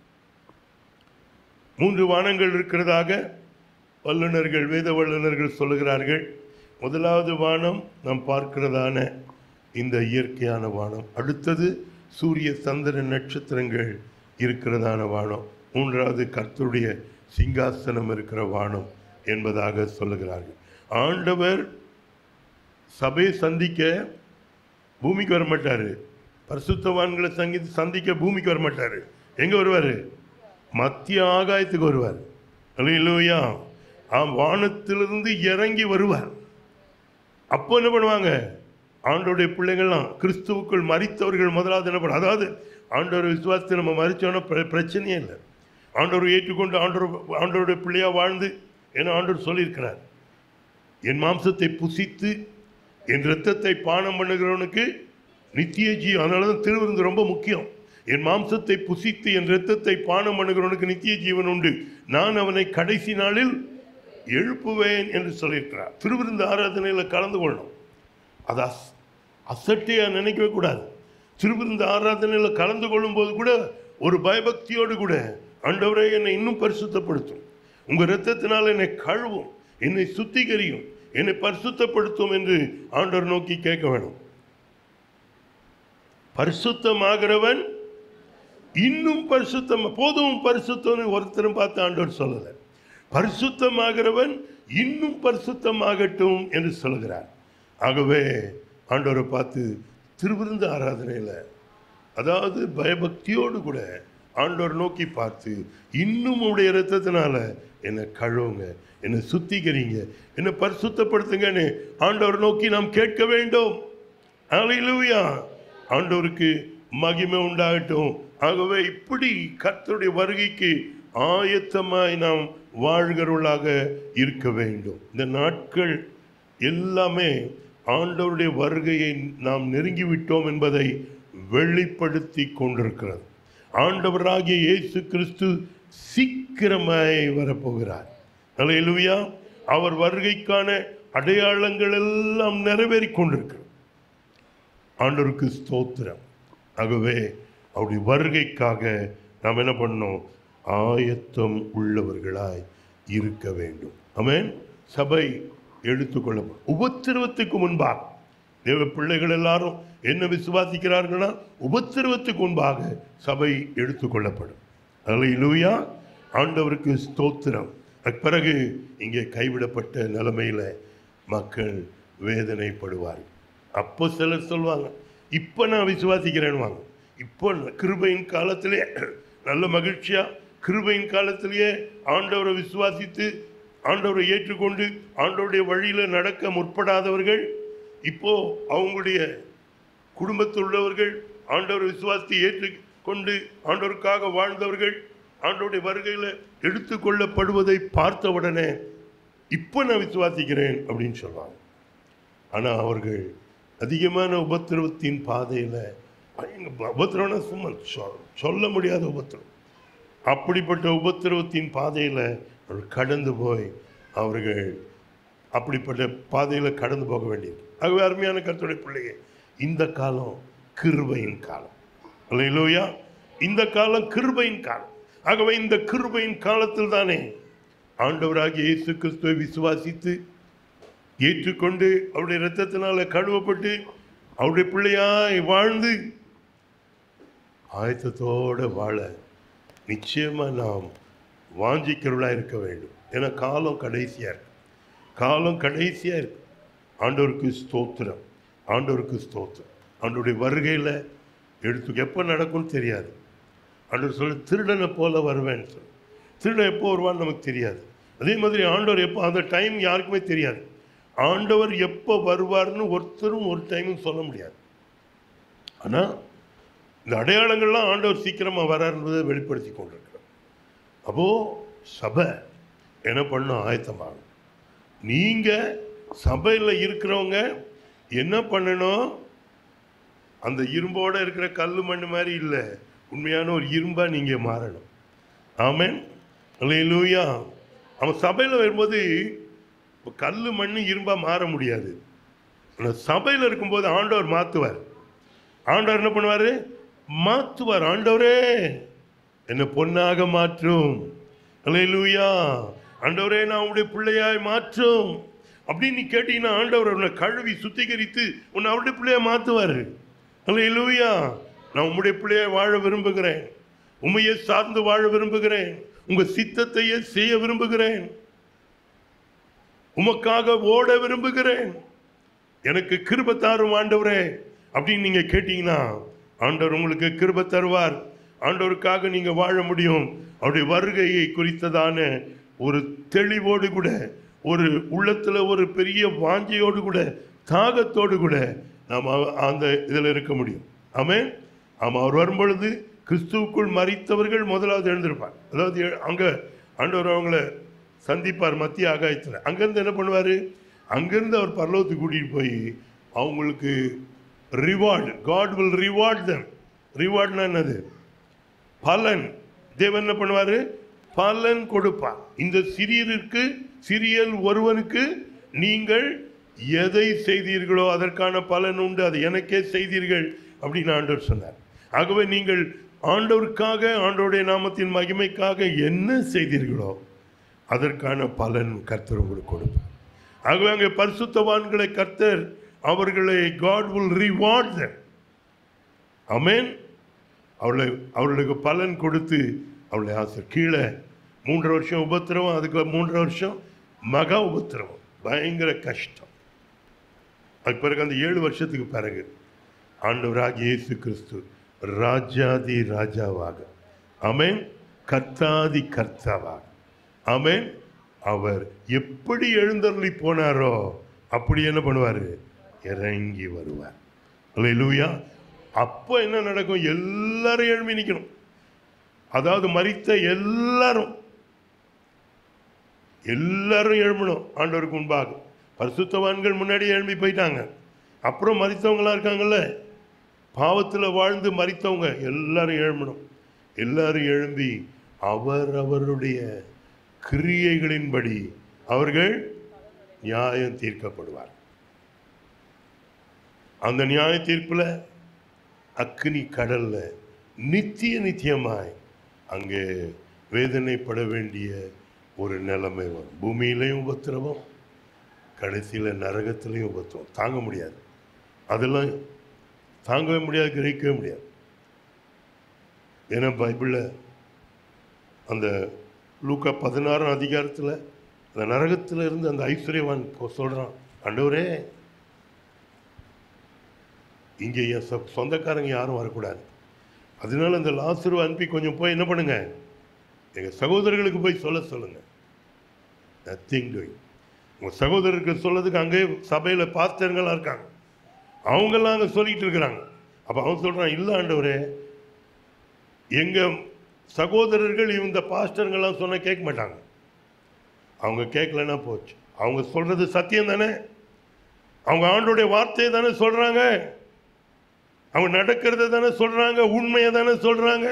[SPEAKER 2] மூன்று வானங்கள் இருக்கிறதாக வல்லுனர்கள் வேத வல்லுனர்கள் சொல்லுகிறார்கள் முதலாவது வானம் நாம் பார்க்கிறதான இந்த இயற்கையான வானம் அடுத்தது சூரிய சந்திர நட்சத்திரங்கள் இருக்கிறதான வானம் மூன்றாவது கர்த்தருடைய சிங்காசனம் இருக்கிற வானம் என்பதாக சொல்லுகிறார்கள் ஆண்டவர் சபையை சந்திக்க பூமிக்கு வர மாட்டாரு பரிசுத்தவான்களை சங்கி சந்திக்க பூமிக்கு வர மாட்டாரு எங்க வருவாரு மத்திய ஆகாயத்துக்கு வருவார் அல்லேலூயா ஆம் வானத்திலிருந்து இறங்கி வருவார் அப்போ என்ன பண்ணுவாங்க ஆண்டோடைய பிள்ளைகள்லாம் கிறிஸ்துவுக்குள் மறித்தவர்கள் முதலாவது என்ன பண்ண அதாவது ஆண்டவர் விசுவாசத்தை நம்ம மறிச்சோன்னா பிர- பிரச்சனையே இல்லை ஆண்டவர் ஏற்றுக்கொண்டு ஆண்டவர் ஆண்டவருடைய பிள்ளையா வாழ்ந்து என ஆண்டவர் சொல்லியிருக்கிறார் என் மாம்சத்தை புசித்து என் இரத்தத்தை பானம் பண்ணுகிறவனுக்கு நித்திய ஜீவன் அதனால தான் திருவிருந்து ரொம்ப முக்கியம் என் மாம்சத்தை புசித்து என் இரத்தத்தை பானம் பண்ணுகிறவனுக்கு நித்திய ஜீவன் உண்டு நான் அவனை கடைசி நாளில் எழுப்புவேன் என்று சொல்லியிருக்கிறார் திருவிருந்து ஆராதனையில் கலந்து கொள்ளணும் அது அஸ் அசட்டையாக நினைக்கவே கூடாது திருவிருந்து ஆராதனையில் கலந்து கொள்ளும்போது கூட ஒரு பயபக்தியோடு கூட ஆண்டவரே என்னை இன்னும் பரிசுத்தப்படுத்தும் உங்க இரத்தத்தினால் என்னை கழுவும் என்னை சுத்திகரியும் என்னை பரிசுத்தப்படுத்தும் என்று ஆண்டவர் நோக்கி கேட்க வேணும் பரிசுத்தமாகிறவன் இன்னும் பரிசுத்தம் போதும் பரிசுத்தம்னு ஒருத்தரும் பார்த்து ஆண்டவர் சொல்லல பரிசுத்தமாகிறவன் இன்னும் பரிசுத்தமாகட்டும் என்று சொல்கிறார் ஆகவே ஆண்டவரை பார்த்து திருவிருந்து ஆராதனையில் அதாவது பயபக்தியோடு கூட ஆண்டவர் நோக்கி பார்த்து இன்னும் உடைய இரத்தத்தினால என்னை கழுவுங்க என்னை சுத்திகரிங்க என்னை பரிசுத்தப்படுத்துங்கன்னு ஆண்டவர் நோக்கி நாம் கேட்க வேண்டும் அல்லேலூயா ஆண்டவருக்கு மகிமை உண்டாகட்டும் ஆகவே இப்படி கர்த்தருடைய வருகைக்கு ஆயத்தமாய் நாம் வாழ்கிறவர்களாக இருக்க வேண்டும் இந்த நாட்கள் எல்லாமே ஆண்டவருடைய வருகையை நாம் நெருங்கிவிட்டோம் என்பதை வெளிப்படுத்தி கொண்டிருக்கிறது ஆண்டவராகிய இயேசு கிறிஸ்து சீக்கிரமாய் வரப்போகிறார் அல்லேலூயா அவர் வருகைக்கான அடையாளங்கள் எல்லாம் நிறைவேறி கொண்டிருக்கிறது ஆண்டவருக்கு ஸ்தோத்திரம் ஆகவே அவருடைய வருகைக்காக நாம் என்ன பண்ணோம் ஆயத்தம் உள்ளவர்களாய் இருக்க வேண்டும் ஆமென் சபை எடுத்துக்கொள்ள உபத்திரவத்துக்கு முன்பாக தேவ பிள்ளைகள் எல்லாரும் என்ன விசுவாசிக்கிறார்கள்னா உபத்திரவத்துக்கு முன்பாக சபை எடுத்துக்கொள்ளப்படும் அல்லேலூயா ஆண்டவருக்கு ஸ்தோத்திரம் அதுக்கு பிறகு இங்கே கைவிடப்பட்ட நிலைமையில மக்கள் வேதனைப்படுவார்கள் அப்போ சிலர் சொல்லுவாங்க இப்போ நான் விசுவாசிக்கிறேன்னு வாங்க இப்போ கிருபையின் காலத்திலே நல்ல மகிழ்ச்சியா கிருபையின் காலத்திலேயே ஆண்டவரை விசுவாசித்து ஆண்டவரை ஏற்றுக்கொண்டு ஆண்டவருடைய வழியில நடக்க முற்படாதவர்கள் இப்போ அவங்களுடைய குடும்பத்தில் உள்ளவர்கள் ஆண்டவர் விசுவாசத்தை ஏற்றுக்கொண்டு ஆண்டவருக்காக வாழ்ந்தவர்கள் ஆண்டவருடைய வருகையில் எடுத்துக்கொள்ளப்படுவதை பார்த்த உடனே இப்போ நான் விசுவாசிக்கிறேன் அப்படின்னு சொல்லுவாங்க ஆனால் அவர்கள் அதிகமான உபத்திரவத்தின் பாதையில் உபத்திரவம்னா சும்மா சொ- சொல்ல முடியாத உபத்திரவம் அப்படிப்பட்ட உபத்திரவத்தின் பாதையில் அவர்கள் கடந்து போய் அவர்கள் அப்படிப்பட்ட பாதையில் கடந்து போக வேண்டியது ஆகவே அருமையான கர்த்தருடைய பிள்ளைங்க இந்த காலம் கிருபையின் காலம் அல்லையிலோயா இந்த காலம் கிருபையின் காலம் ஆகவே இந்த கிருபையின் காலத்தில் தானே ஆண்டவராகிய இயேசு கிறிஸ்துவை விசுவாசித்து ஏற்றுக்கொண்டு அவருடைய இரத்தத்தினால கழுவப்பட்டு அவருடைய பிள்ளையாய் வாழ்ந்து ஆயத்தத்தோடு வாழ நிச்சயமா நாம் வாஞ்சிக்கிறவர்களாக இருக்க வேண்டும் ஏன்னா காலம் கடைசியா இருக்கு காலம் கடைசியா இருக்கு ஆண்டவருக்கு ஸ்தோத்திரம் ஆண்டவருக்கு ஸ்தோத்திரம் ஆண்டவருடைய வருகையில் எடுத்து எப்போ நடக்கும்னு தெரியாது ஆண்டவர் சொல்ல திருடனை போல வருவேன்னு சொல்லு திருடன் எப்போ வருவான்னு நமக்கு தெரியாது அதே மாதிரி ஆண்டவர் எப்போ அந்த டைம் யாருக்குமே தெரியாது ஆண்டவர் எப்போ வருவார்னு ஒருத்தரும் ஒரு டைமும் சொல்ல முடியாது ஆனால் இந்த அடையாளங்கள்லாம் ஆண்டவர் சீக்கிரமாக வராருன்றதை வெளிப்படுத்தி கொண்டிருக்கிறார் அப்போ சபை என்ன பண்ணும் ஆயத்தமாகும் நீங்கள் சபையில் இருக்கிறவங்க என்ன பண்ணணும் அந்த இரும்போட இருக்கிற கல் மண் மாதிரி இல்லை உண்மையான ஒரு இரும்பா நீங்கள் மாறணும் ஆமென் அல்லேலூயா அவன் சபையில் வரும்போது இப்போ கல் மண் இரும்பா மாற முடியாது ஆனால் சபையில் இருக்கும்போது ஆண்டவர் மாற்றுவார் ஆண்டவர் என்ன பண்ணுவார் மாற்றுவார் ஆண்டவரே என்னை பொன்னாக மாற்றும் அல்லேலூயா ஆண்டவரே நான் உங்களுடைய பிள்ளையாய் மாற்றும் அப்படின்னு நீ கேட்டீங்கன்னா ஆண்டவர் உன்னை கழுவி சுத்திகரித்து உன்னை அவருடைய பிள்ளையா மாற்றுவார் அல்லேலூயா நான் உம்முடைய பிள்ளையாய் வாழ விரும்புகிறேன் உண்மையை சார்ந்து வாழ விரும்புகிறேன் உங்க சித்தத்தையே செய்ய விரும்புகிறேன் உமக்காக ஓட விரும்புகிறேன் எனக்கு கிருப தாரும் ஆண்டவரே அப்படின்னு நீங்க கேட்டீங்கன்னா ஆண்டவர் உங்களுக்கு கிருப தருவார் ஆண்டவருக்காக நீங்க வாழ முடியும் அவருடைய வருகையை குறித்ததான ஒரு தெளிவோடு கூட ஒரு உள்ளத்துல ஒரு பெரிய வாஞ்சையோடு கூட தாகத்தோடு கூட நாம் அவ- அந்த இதில் இருக்க முடியும் ஆமென் ஆமாம் அவர் வரும்பொழுது கிறிஸ்துவுக்குள் மறித்தவர்கள் முதலாவது எழுந்திருப்பார் அதாவது எ- அங்க ஆண்டவர் அவங்கள சந்திப்பார் மத்திய ஆகாயத்தில் அங்கேருந்து என்ன பண்ணுவார் அங்கேருந்து அவர் பரலோகத்துக்கு கூட்டிகிட்டு போய் அவங்களுக்கு reward God will reward them ரிவார்ட்னா என்னது பலன் தேவன் என்ன பண்ணுவார் பலன் கொடுப்பார் இந்த சிறியருக்கு சிறியல் ஒருவனுக்கு நீங்கள் எதை செய்தீர்களோ அதற்கான பலன் உண்டு அதை எனக்கே செய்தீர்கள் அப்படின்னு ஆண்டவர் சொன்னார் ஆகவே நீங்கள் ஆண்டவருக்காக ஆண்டவருடைய நாமத்தின் மகிமைக்காக என்ன செய்தீர்களோ அதற்கான பலன் கர்த்தர் உங்களுக்கு கொடுப்பார் ஆகவே அங்கே பரிசுத்தவான்களை கர்த்தர் அவர்களை God will reward them amen அவளை அவர்களுக்கு பலன் கொடுத்து அவளை ஆசை கீழே மூன்று வருஷம் உபத்திரவம் அதுக்கு மூன்று வருஷம் மகா உபத்திரவம் பயங்கர கஷ்டம் அதுக்கு பிறகு அந்த ஏழு வருஷத்துக்கு பிறகு ஆண்டவராகிய இயேசு கிறிஸ்து ராஜாதி ராஜாவாக அமேன் கர்த்தாதி கர்த்தாவாக அமேன் அவர் எப்படி எழுந்தருளி போனாரோ அப்படி என்ன பண்ணுவார் இறங்கி வருவார் அல்லேலூயா அப்போ என்ன நடக்கும் எல்லாரும் எழும்பி நிற்கணும் அதாவது மரித்த எல்லாரும் எல்லாரும் எழும்பணும் ஆண்டவருக்கு முன்பாக பரிசுத்தவான்கள் முன்னாடி எழும்பி போயிட்டாங்க அப்புறம் மரித்தவங்களா இருக்காங்கல்ல பாவத்தில் வாழ்ந்து மரித்தவங்க எல்லாரும் எழும்பணும் எல்லாரும் எழும்பி அவர் அவருடைய கிரியைகளின்படி அவர்கள் நியாயம் தீர்க்கப்படுவார் அந்த நியாய தீர்ப்பில் அக்னி கடல்ல நித்திய நித்தியமாய் அங்கே வேதனைப்பட வேண்டிய ஒரு நிலைமை வரும் பூமியிலையும் உபத்திரவம் கடைசியில் நரகத்திலையும் உபத்திரவம் தாங்க முடியாது அதெல்லாம் தாங்கவே முடியாது கிரகிக்கவே முடியாது ஏன்னா பைபிளில் அந்த லூக்கா பதினாறாம் அதிகாரத்தில் அந்த நரகத்தில் இருந்து அந்த ஐஸ்வர்யவான் சொல்கிறான் ஆண்டவரே இங்கே என் சொ- சொந்தக்காரங்க யாரும் வரக்கூடாது அதனால அந்த லாசுருவை அனுப்பி கொஞ்சம் போய் என்ன பண்ணுங்க எங்கள் சகோதரர்களுக்கு போய் சொல்ல சொல்லுங்க நத்திங் டூயிங் உங்கள் சகோதரருக்கு சொல்லதுக்கு அங்கே சபையில் பாஸ்டர்களாக இருக்காங்க அவங்கெல்லாம் அங்கே சொல்லிட்டு இருக்கிறாங்க அப்போ அவன் சொல்கிறான் இல்லை ஆண்டவரே எங்கள் சகோதரர்கள் இந்த பாஸ்டருங்கெல்லாம் சொன்ன கேட்க மாட்டாங்க அவங்க கேட்கலன்னா போச்சு அவங்க சொல்கிறது சத்தியம் தானே அவங்க ஆண்டோடைய வார்த்தையை தானே சொல்கிறாங்க அவங்க நடக்கிறத தானே சொல்கிறாங்க உண்மையை தானே சொல்கிறாங்க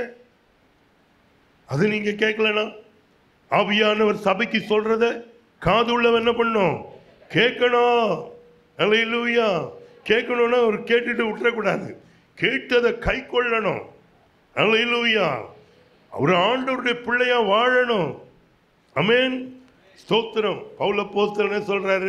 [SPEAKER 2] அது நீங்கள் கேட்கலனா ஆவியானவர் சபைக்கு சொல்கிறத காது உள்ளவன் என்ன பண்ணும் கேட்கணும் அல்லையிலூயா கேட்கணும்னா அவர் கேட்டுட்டு விட்டுறக்கூடாது கேட்டதை கை கொள்ளணும் அல்லையிலூயா அவர் ஆண்டவருடைய பிள்ளையா வாழணும் அமேன் ஸ்தோத்திரம் பவுல போஸ்தலனே சொல்றாரு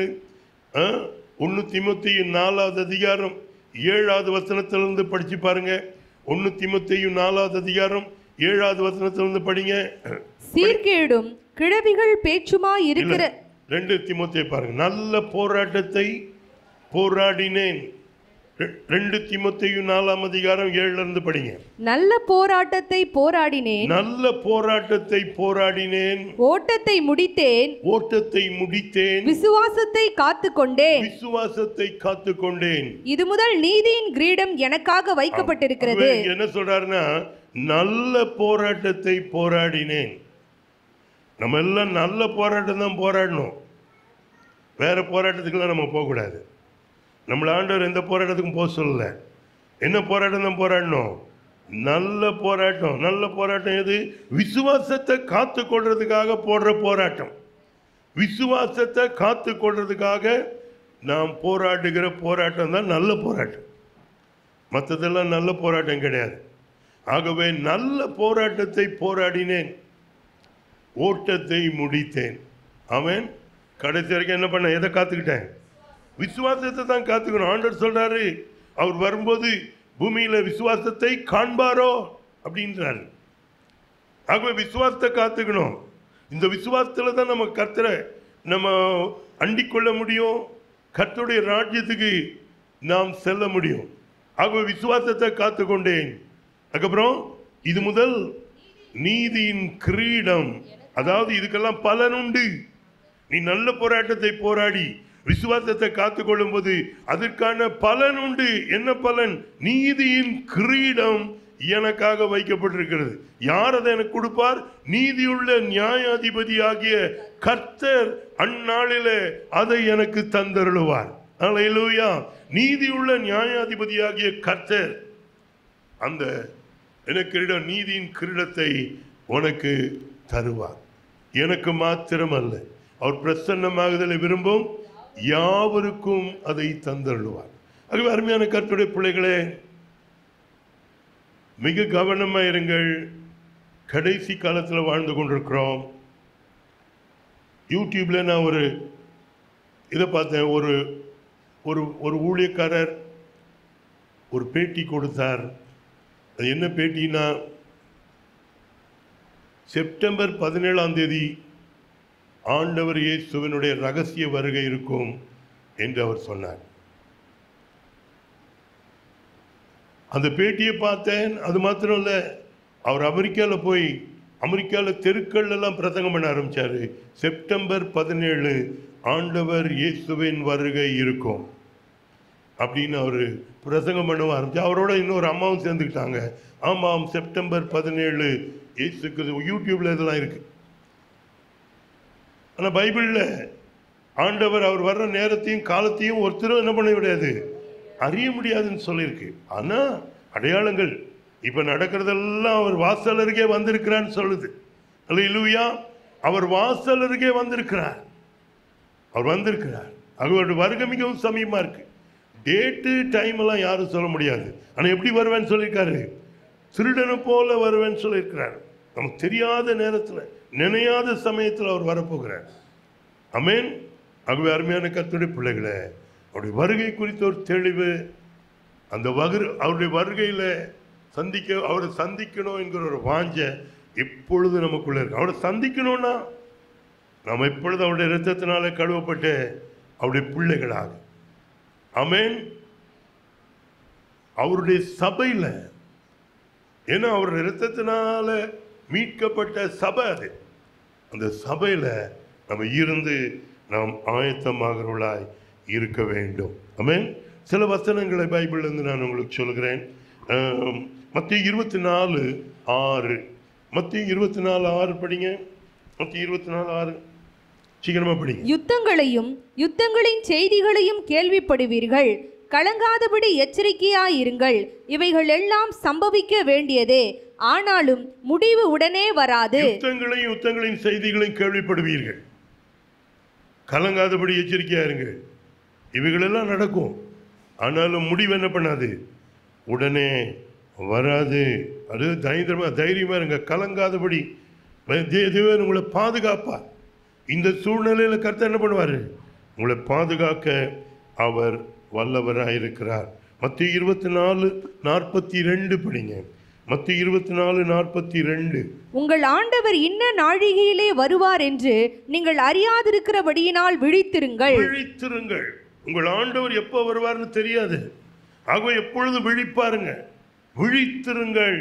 [SPEAKER 2] ஒன்று திமுத்தையும் நாலாவது அதிகாரம் ஏழாவது வசனத்திலிருந்து படிச்சு பாருங்க ஒன்று திமுத்தையும் நாலாவது அதிகாரம் ஏழாவது வசனத்திலிருந்து படிங்க
[SPEAKER 3] சீர்கேடும் கிழவிகள் பேச்சுமா இருக்கிற
[SPEAKER 2] இல்ல, ரெண்டு திமுத்தையை பாருங்க நல்ல போராட்டத்தை போராடினேன் ரெ- ரெண்டு திமுத்தையும் நாலாம் அதிகாரம் ஏழுல இருந்து படிங்க
[SPEAKER 3] நல்ல போராட்டத்தை போராடினேன்
[SPEAKER 2] நல்ல போராட்டத்தை போராடினேன்
[SPEAKER 3] ஓட்டத்தை முடித்தேன்
[SPEAKER 2] ஓட்டத்தை முடித்தேன்
[SPEAKER 3] விசுவாசத்தை காத்து கொண்டேன்
[SPEAKER 2] விசுவாசத்தை காத்து கொண்டேன்
[SPEAKER 3] இது முதல் நீதியின் கிரீடம் எனக்காக வைக்கப்பட்டிருக்கிறது
[SPEAKER 2] அவர் என்ன சொல்றாருன்னா நல்ல போராட்டத்தை போராடினேன் நம்ம எல்லாம் நல்ல போராட்டம் தான் போராடணும் வேற போராட்டத்துக்கெல்லாம் நம்ம போகக்கூடாது நம்மள ஆண்டவர் எந்த போராட்டத்துக்கும் போக சொல்லல என்ன போராட்டம் தான் போராடணும் நல்ல போராட்டம் நல்ல போராட்டம் எது விசுவாசத்தை காத்து கொள்றதுக்காக போடுற போராட்டம் விசுவாசத்தை காத்து கொள்றதுக்காக நாம் போராடுகிற போராட்டம் தான் நல்ல போராட்டம் மற்றதெல்லாம் நல்ல போராட்டம் கிடையாது ஆகவே நல்ல போராட்டத்தை போராடினேன் ஓட்டத்தை முடித்தேன் அவன் கடைசி வரைக்கும் என்ன பண்ண எதை காத்துக்கிட்டேன் விசுவாசத்தை தான் காத்துக்கணும் ஆண்டவர் சொல்றாரு அவர் வரும்போது பூமியில விசுவாசத்தை காண்பாரோ அப்படின்றாரு ஆகவே விசுவாசத்தை காத்துக்கணும் இந்த விசுவாசத்துல தான் நம்ம கர்த்தரை நம்ம அண்டிக் கொள்ள முடியும் கர்த்தருடைய ராஜ்யத்துக்கு நாம் செல்ல முடியும் ஆகவே விசுவாசத்தை காத்துக்கொண்டேன் அதுக்கப்புறம் இது முதல் நீதியின் கிரீடம் அதாவது இதுக்கெல்லாம் பலன் உண்டு நீ நல்ல போராட்டத்தை போராடி விசுவாசத்தை காத்துக்கொள்ளும் போது அதற்கான பலன் உண்டு என்ன பலன் நீதியின் கிரீடம் எனக்காக வைக்கப்பட்டிருக்கிறது யார் அதை எனக்கு கொடுப்பார் நீதியுள்ள நியாயாதிபதியாகிய கர்த்தர் அந்நாளிலே அதை எனக்கு தந்தருளுவார் அல்லேலூயா நீதியுள்ள நியாயாதிபதியாகிய கர்த்தர் அந்த எனக்கு கிரீடம் நீதியின் கிரீடத்தை உனக்கு தருவார் எனக்கு மாத்திரம் அல்ல அவர் பிரசன்னமாகுதலை விரும்பும் யாவருக்கும் அதை தந்தருளுவார் ஆகவே அருமையான கர்த்தருடைய பிள்ளைகளே மிக கவனமாக இருங்கள் கடைசி காலத்தில் வாழ்ந்து கொண்டிருக்கிறோம் யூடியூப்ல நான் ஒரு இதை பார்த்தேன் ஒரு ஒரு ஒரு ஊழியக்காரர் ஒரு பேட்டி கொடுத்தார் அது என்ன பேட்டினா செப்டம்பர் பதினேழாம் தேதி ஆண்டவர் இயேசுவினுடைய ரகசிய வருகை இருக்கும் என்று அவர் சொன்னார் அந்த பேட்டியை பார்த்தேன் அது மாத்திரம் இல்லை அவர் அமெரிக்காவில் போய் அமெரிக்காவில் தெருக்கள் எல்லாம் பிரசங்கம் பண்ண ஆரம்பிச்சாரு செப்டம்பர் பதினேழு ஆண்டவர் இயேசுவின் வருகை இருக்கும் அப்படின்னு அவர் பிரசங்கம் பண்ண ஆரம்பிச்சு அவரோட இன்னொரு அம்மாவும் சேர்ந்துக்கிட்டாங்க ஆமாம் செப்டம்பர் பதினேழு இயேசுக்கு யூடியூப்ல இதெல்லாம் இருக்கு ஆனால் பைபிளில் ஆண்டவர் அவர் வர்ற நேரத்தையும் காலத்தையும் ஒருத்தரும் என்ன பண்ண முடியாது அறிய முடியாதுன்னு சொல்லியிருக்கு ஆனால் அடையாளங்கள் இப்போ நடக்கிறதெல்லாம் அவர் வாசல் அருகே வந்திருக்கிறான்னு சொல்லுது அல்ல இல்லையா அவர் வாசல் அருகே வந்திருக்கிறார் அவர் வந்திருக்கிறார் அவருடைய வருகை மிகவும் சமீபமாக இருக்கு டேட்டு டைம் எல்லாம் யாரும் சொல்ல முடியாது ஆனால் எப்படி வருவேன்னு சொல்லியிருக்காரு திருடனை போல வருவேன்னு சொல்லியிருக்கிறார் நமக்கு தெரியாத நேரத்தில் நினையாத சமயத்தில் அவர் வரப்போகிறார் அமேன் ஆகவே அருமையான கத்துடைய பிள்ளைகளே அவருடைய வருகை குறித்த ஒரு தெளிவு அந்த வகு அவருடைய வருகையில் சந்திக்க அவரை சந்திக்கணும் என்கிற ஒரு வாஞ்ச எப்பொழுது நமக்குள்ள இருக்கு அவரை சந்திக்கணும்னா நாம் எப்பொழுது அவருடைய இரத்தத்தினால கழுவப்பட்டு அவருடைய பிள்ளைகளாக அமேன் அவருடைய சபையில் ஏன்னா அவர் இரத்தத்தினால மீட்கப்பட்ட சபை அது அந்த சபையில் நம்ம இருந்து நாம் ஆயத்தமாகிறவர்களாய் இருக்க வேண்டும் அமேன் சில வசனங்களை பைபிள்லேருந்து நான் உங்களுக்கு சொல்கிறேன் மத்திய இருபத்தி நாலு ஆறு மத்திய இருபத்தி நாலு ஆறு படிங்க மத்திய இருபத்தி நாலு ஆறு சீக்கிரமாக படிங்க
[SPEAKER 3] யுத்தங்களையும் யுத்தங்களின் செய்திகளையும் கேள்விப்படுவீர்கள் கலங்காதபடி எச்சரிக்கையாயிருங்கள் இவைகள் எல்லாம் சம்பவிக்க வேண்டியதே ஆனாலும் முடிவு உடனே வராது
[SPEAKER 2] யுத்தங்களையும் யுத்தங்களின் செய்திகளையும் கேள்விப்படுவீர்கள் கலங்காதபடி எச்சரிக்கையா இருங்க இவைகளெல்லாம் நடக்கும் ஆனாலும் முடிவு என்ன பண்ணாது உடனே வராது அது தைரியமா தைரியமா இருங்க கலங்காதபடி தே- தேவன் உங்களை பாதுகாப்பா இந்த சூழ்நிலையில் கர்த்தர் என்ன பண்ணுவார் உங்களை பாதுகாக்க அவர் வல்லவராக இருக்கிறார் மத்திய இருபத்தி நாலு நாற்பத்தி ரெண்டு படிங்க மத்திய இருபத்தி நாலு நாற்பத்தி ரெண்டு
[SPEAKER 3] உங்கள் ஆண்டவர் இன்ன நாழிகையிலே வருவார் என்று நீங்கள் அறியாதிருக்கிறபடியினால் விழித்திருங்கள்
[SPEAKER 2] விழித்திருங்கள் உங்கள் ஆண்டவர் எப்போ வருவார்னு தெரியாது ஆகவே எப்பொழுதும் விழிப்பாருங்க விழித்திருங்கள்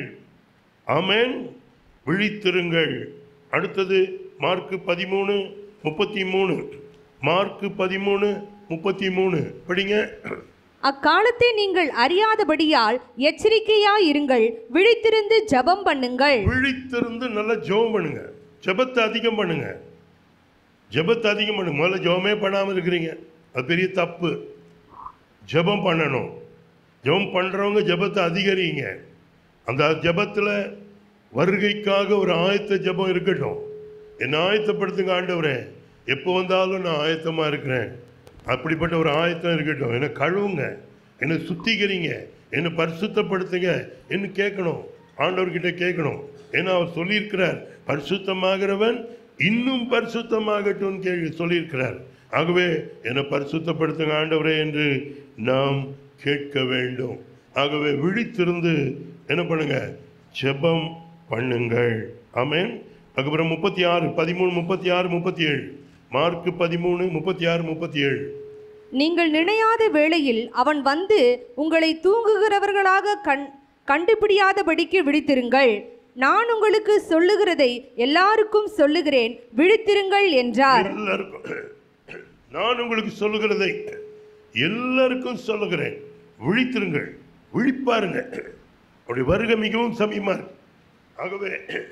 [SPEAKER 2] ஆமென் விழித்திருங்கள் அடுத்தது மார்க்கு பதிமூணு முப்பத்தி மூணு மார்க்கு பதிமூணு முப்பத்தி மூணு படிங்க
[SPEAKER 3] அக்காலத்தை நீங்கள் அறியாதபடியால் எச்சரிக்கையாயிருங்கள் விழித்திருந்து ஜெபம் பண்ணுங்கள்
[SPEAKER 2] விழித்திருந்து நல்லா ஜெபம் பண்ணுங்க ஜெபத்தை அதிகம் பண்ணுங்க ஜெபத்தை அதிகம் பண்ணுங்க முதல்ல ஜெபமே பண்ணாமல் இருக்கிறீங்க அது பெரிய தப்பு ஜெபம் பண்ணணும் ஜெபம் பண்ணுறவங்க ஜெபத்தை அதிகரிங்க அந்த ஜெபத்தில் வருகைக்காக ஒரு ஆயத்த ஜெபம் இருக்கட்டும் என்னை ஆயத்தப்படுத்துங்க ஆண்டவரே எப்போ வந்தாலும் நான் ஆயத்தமாக இருக்கிறேன் அப்படிப்பட்ட ஒரு ஆயத்தம் இருக்கட்டும் என்னை கழுவுங்க என்னை சுத்திகரிங்க என்னை பரிசுத்தப்படுத்துங்க என்று கேட்கணும் ஆண்டவர்கிட்ட கேட்கணும் ஏன்னா அவர் சொல்லியிருக்கிறார் பரிசுத்தமாகிறவன் இன்னும் பரிசுத்தமாகட்டும் கேள்வி சொல்லியிருக்கிறார் ஆகவே என்னை பரிசுத்தப்படுத்துங்க ஆண்டவரே என்று நாம் கேட்க வேண்டும் ஆகவே விழித்திருந்து என்ன பண்ணுங்க ஜெபம் பண்ணுங்கள் ஆமென் அதுக்கப்புறம் முப்பத்தி ஆறு பதிமூணு முப்பத்தி ஆறு முப்பத்தி ஏழு மார்க்கு பதிமூணு முப்பத்தி ஆறு முப்பத்தி ஏழு
[SPEAKER 3] நீங்கள் நினையாத வேளையில் அவன் வந்து உங்களை தூங்குகிறவர்களாக கண் கண்டுபிடியாதபடிக்கு விழித்திருங்கள் நான் உங்களுக்கு சொல்லுகிறதை எல்லாருக்கும் சொல்லுகிறேன் விழித்திருங்கள் என்றார்
[SPEAKER 2] எல்லாருக்கும் நான் உங்களுக்கு சொல்லுகிறதை எல்லாருக்கும் சொல்லுகிறேன் விழித்திருங்கள் விழிப்பாருங்க அவருடைய வருகை மிகவும் சமயமா இருக்கு ஆகவே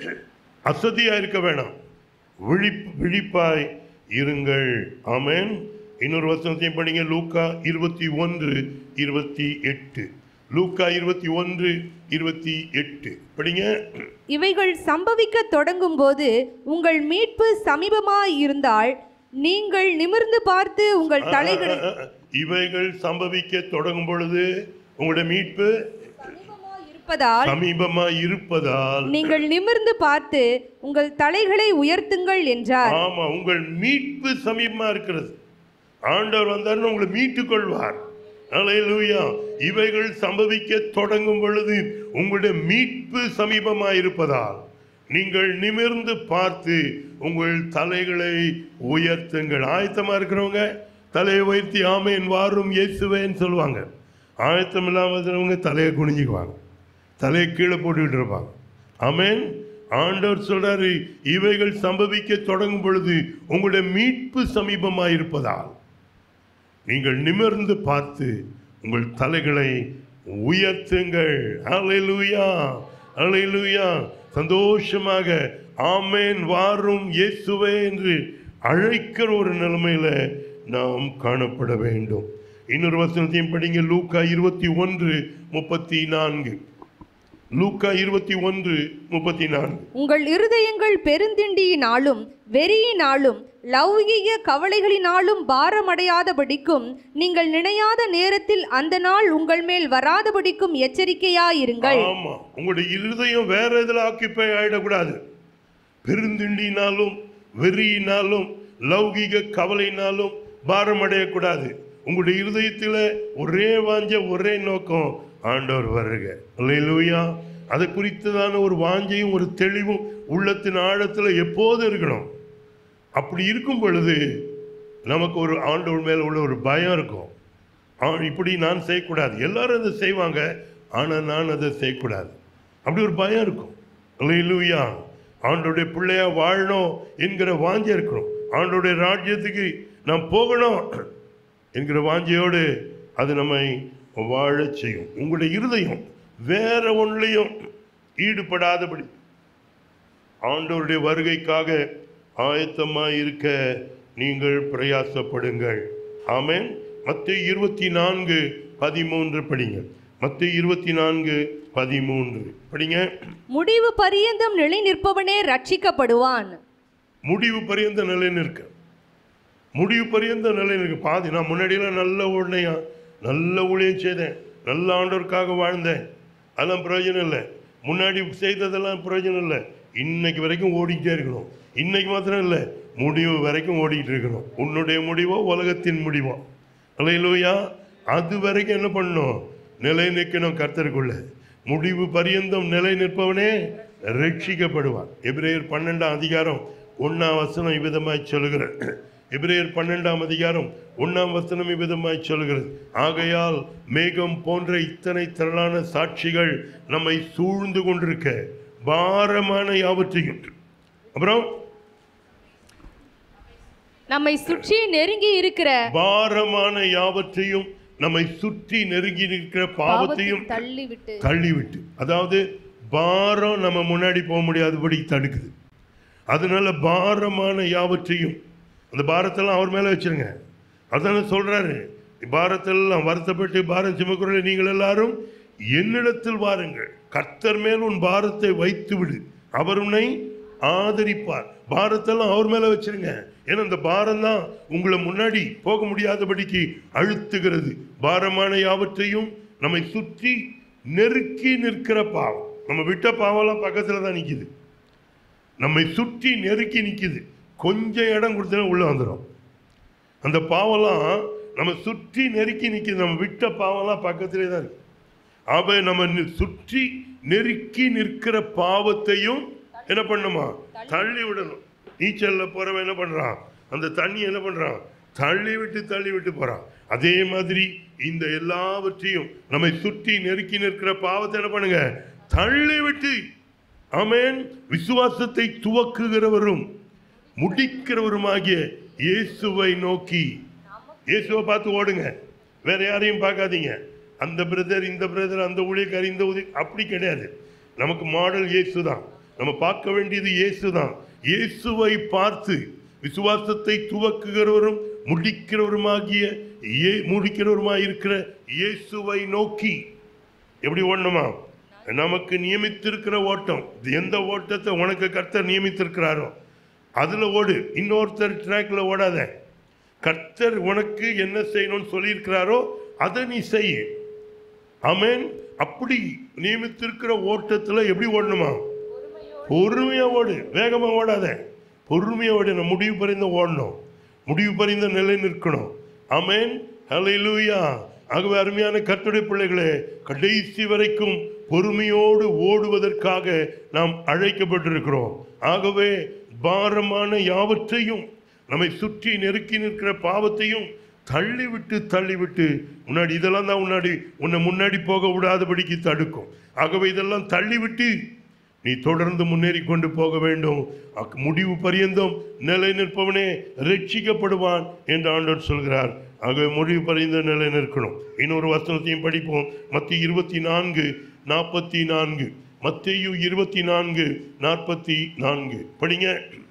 [SPEAKER 2] அசதியா இருக்க வேணாம் விழிப் விழிப்பாய் இருங்கள் ஆமென் இன்னொரு வசனத்தையும் படிங்க லூக்கா இருபத்தி ஒன்று இருபத்தி எட்டு லூக்கா இருபத்தி ஒன்று இருபத்தி எட்டு படிங்க
[SPEAKER 3] இவைகள் சம்பவிக்க தொடங்கும் போது உங்கள் மீட்பு சமீபமாய் இருந்தால் நீங்கள் நிமிர்ந்து பார்த்து உங்கள் தலைகளை
[SPEAKER 2] இவைகள் சம்பவிக்க தொடங்கும் பொழுது உங்களுடைய மீட்பு
[SPEAKER 3] இருப்பதால்
[SPEAKER 2] சமீபமா இருப்பதால்
[SPEAKER 3] நீங்கள் நிமிர்ந்து பார்த்து உங்கள் தலைகளை உயர்த்துங்கள் என்றார்
[SPEAKER 2] ஆமா உங்கள் மீட்பு சமீபமா இருக்கிறது ஆண்டவர் வந்தாருன்னு உங்களை மீட்டுக் கொள்வார் அல்லேலூயா இவைகள் சம்பவிக்க தொடங்கும் பொழுது உங்களுடைய மீட்பு சமீபமா இருப்பதால் நீங்கள் நிமிர்ந்து பார்த்து உங்கள் தலைகளை உயர்த்துங்கள் ஆயத்தமா இருக்கிறவங்க தலையை உயர்த்தி ஆமேன் வாரும் இயேசுவேன்னு சொல்லுவாங்க ஆயத்தம் இல்லாமல் இருக்கிறவங்க தலையை குனிஞ்சுக்குவாங்க தலையை கீழே போட்டுக்கிட்டு இருப்பாங்க ஆமென் ஆண்டவர் சொல்றாரு இவைகள் சம்பவிக்க தொடங்கும் பொழுது உங்களுடைய மீட்பு சமீபமாக இருப்பதால் நீங்கள் நிமிர்ந்து பார்த்து உங்கள் தலைகளை உயர்த்துங்கள் அல்லேலூயா அல்லேலூயா சந்தோஷமாக ஆமேன் வாரும் இயேசுவே என்று அழைக்கிற ஒரு நிலைமையில நாம் காணப்பட வேண்டும் இன்னொரு வசனத்தையும் படிங்க லூக்கா இருபத்தி ஒன்று முப்பத்தி நான்கு லூக்கா இருபத்தி ஒன்று முப்பத்தி நான்கு
[SPEAKER 3] உங்கள் இருதயங்கள் பெருந்திண்டியினாலும் வெறியினாலும் லௌகிக கவலைகளினாலும் பாரமடையாதபடிக்கும் நீங்கள் நினையாத நேரத்தில் அந்த நாள் உங்கள் மேல் வராதபடிக்கும் எச்சரிக்கையாயிருங்கள்
[SPEAKER 2] ஆமா உங்களுடைய இருதயம் வேற இதுல ஆக்கிப்பை ஆயிடக்கூடாது பெருந்திண்டினாலும் வெறியினாலும் லௌகிக கவலையினாலும் பாரம் அடையக்கூடாது உங்களுடைய இருதயத்தில் ஒரே வாஞ்ச ஒரே நோக்கம் ஆண்டவர் வருக அல்லேலூயா அதை குறித்ததான ஒரு வாஞ்சையும் ஒரு தெளிவும் உள்ளத்தின் ஆழத்தில் எப்போதும் இருக்கணும் அப்படி இருக்கும் பொழுது நமக்கு ஒரு ஆண்டவர் மேல உள்ள ஒரு பயம் இருக்கும் ஆ, இப்படி நான் செய்யக்கூடாது எல்லாரும் அதை செய்வாங்க ஆனால் நான் அதை செய்யக்கூடாது அப்படி ஒரு பயம் இருக்கும் அல்லேலூயா ஆண்டோடைய பிள்ளையா வாழணும் என்கிற வாஞ்சை இருக்கணும் ஆண்டோடைய ராஜ்யத்துக்கு நாம் போகணும் என்கிற வாஞ்சையோடு அது நம்மை வாழச் செய்யும் உங்களுடைய இருதயம் வேற ஒன்றிலையும் ஈடுபடாதபடி ஆண்டவருடைய வருகைக்காக ஆயத்தமாய் இருக்க நீங்கள் பிரயாசப்படுங்கள் ஆமென் மத்திய இருபத்தி நான்கு பதிமூன்று படிங்க மத்திய இருபத்தி நான்கு பதிமூன்று படிங்க
[SPEAKER 3] முடிவு பரியந்தம் நிலை நிற்பவனே ரட்சிக்கப்படுவான்
[SPEAKER 2] முடிவு பரியந்த நிலை நிற்க முடிவு பரியந்த நிலை நிற்க பாதி நான் முன்னாடியெல்லாம் நல்ல உடனேயா நல்ல ஊழியம் செய்தேன் நல்ல ஆண்டவருக்காக வாழ்ந்தேன் அதெல்லாம் பிரயோஜனம் இல்லை முன்னாடி செய்ததெல்லாம் பிரயோஜனம் இல்லை இன்னைக்கு வரைக்கும் ஓடிக்கிட்டே இருக்கணும் இன்னைக்கு மாத்திரம் இல்லை முடிவு வரைக்கும் ஓடிக்கிட்டு இருக்கணும் உன்னுடைய முடிவோ உலகத்தின் முடிவோ அல்லையிலூயா அது வரைக்கும் என்ன பண்ணணும் நிலை நிற்கணும் கர்த்தருக்குள்ள முடிவு பரியந்தம் நிலை நிற்பவனே ரட்சிக்கப்படுவான் எபிரேயர் பன்னெண்டாம் அதிகாரம் ஒன்னாம் வசனம் இவ்விதமாய் சொல்லுகிறது எபிரேயர் பன்னெண்டாம் அதிகாரம் ஒன்னாம் வசனம் இவ்விதமாய் சொல்லுகிறது ஆகையால் மேகம் போன்ற இத்தனை திரளான சாட்சிகள் நம்மை சூழ்ந்து கொண்டிருக்க பாரமான யாவற்றையும் அப்புறம்
[SPEAKER 3] நம்மை சுற்றி நெருங்கி இருக்கிற
[SPEAKER 2] பாரமான யாவற்றையும் நம்மை சுற்றி நெருங்கி நிற்கிற பாவத்தையும்
[SPEAKER 3] பாவத்தை தள்ளிவிட்டு
[SPEAKER 2] தள்ளிவிட்டு அதாவது பாரம் நம்ம முன்னாடி போக முடியாதபடி தடுக்குது அதனால பாரமான யாவற்றையும் அந்த பாரத்தெல்லாம் அவர் மேலே வச்சிருங்க அதான சொல்றாரு பாரத்தெல்லாம் வருத்தப்பட்டு பாரம் சுமக்குறல நீங்கள் எல்லாரும் என்னிடத்தில் வாருங்கள் கர்த்தர் மேல் உன் பாரத்தை வைத்து விடு அவர் உன்னை ஆதரிப்பார் பாரத்தெல்லாம் அவர் மேல வச்சிருங்க ஏன்னா இந்த பாரம் தான் உங்களை முன்னாடி போக முடியாதபடிக்கு அழுத்துகிறது பாரமான யாவற்றையும் நம்மை சுற்றி நெருக்கி நிற்கிற பாவம் நம்ம விட்ட பாவம்லாம் பக்கத்துல தான் நிக்குது நம்மை சுற்றி நெருக்கி நிக்குது கொஞ்சம் இடம் கொடுத்தா உள்ள வந்துடும் அந்த பாவம்லாம் நம்ம சுற்றி நெருக்கி நிக்குது நம்ம விட்ட பாவம்லாம் பக்கத்திலே தான் இருக்கு அவ நம்ம நி- சுற்றி நெருக்கி நிற்கிற பாவத்தையும் என்ன பண்ணுமா தள்ளி விடணும் நீச்சல்ல போறவன் என்ன பண்றான் அந்த தண்ணி என்ன பண்றான் தள்ளி விட்டு தள்ளி விட்டு போறான் அதே மாதிரி இந்த எல்லாவற்றையும் நம்மை சுற்றி நெருக்கி நிற்கிற பாவத்தை என்ன பண்ணுங்க தள்ளி விட்டு ஆமென் விசுவாசத்தை துவக்குகிறவரும் முடிக்கிறவருமாகிய இயேசுவை நோக்கி இயேசுவை பார்த்து ஓடுங்க வேற யாரையும் பார்க்காதீங்க அந்த பிரதர் இந்த பிரதர் அந்த ஊழியக்காரி இந்த ஊழிய அப்படி கிடையாது நமக்கு மாடல் இயேசு தான் நம்ம பார்க்க வேண்டியது இயேசு தான் இயேசுவை பார்த்து விசுவாசத்தை துவக்குகிறவரும் முடிக்கிறவருமாகிய ஏ முடிக்கிறவருமாய் இருக்கிற இயேசுவை நோக்கி எப்படி ஓடணுமா நமக்கு நியமித்திருக்கிற ஓட்டம் இது எந்த ஓட்டத்தை உனக்கு கர்த்தர் நியமித்திருக்கிறாரோ அதுல ஓடு இன்னொருத்தர் ட்ராக்ல ஓடாத கர்த்தர் உனக்கு என்ன செய்யணும்னு சொல்லியிருக்கிறாரோ அதை நீ செய் ஆமென் அப்படி நியமித்திருக்கிற ஓட்டத்துல எப்படி ஓடணுமா பொறுமையா ஓடு வேகமா ஓடாத பொறுமையா ஓடு நான் முடிவு பறிந்த ஓடணும் முடிவு பறிந்த நிலை நிற்கணும் ஆமென் ஹalleluya ஆகவே அருமையான கர்த்தருடைய பிள்ளைகளே கடைசி வரைக்கும் பொறுமையோடு ஓடுவதற்காக நாம் அழைக்கப்பட்டிருக்கிறோம் ஆகவே பாரமான யாவற்றையும் நம்மை சுற்றி நெருக்கி நிற்கிற பாவத்தையும் தள்ளிவிட்டு தள்ளிவிட்டு முன்னாடி இதெல்லாம் தான் முன்னாடி உன்னை முன்னாடி போக விடாதபடிக்கு தடுக்கும் ஆகவே இதெல்லாம் தள்ளிவிட்டு நீ தொடர்ந்து முன்னேறி கொண்டு போக வேண்டும் அக்- முடிவு பரியந்தம் நிலை நிற்பவனே ரட்சிக்கப்படுவான் என்று ஆண்டவர் சொல்கிறார் ஆகவே முடிவு பரியந்த நிலை நிற்கணும் இன்னொரு வசனத்தையும் படிப்போம் மத்திய இருபத்தி நான்கு நாற்பத்தி நான்கு மத்திய இருபத்தி நான்கு நாற்பத்தி நான்கு படிங்க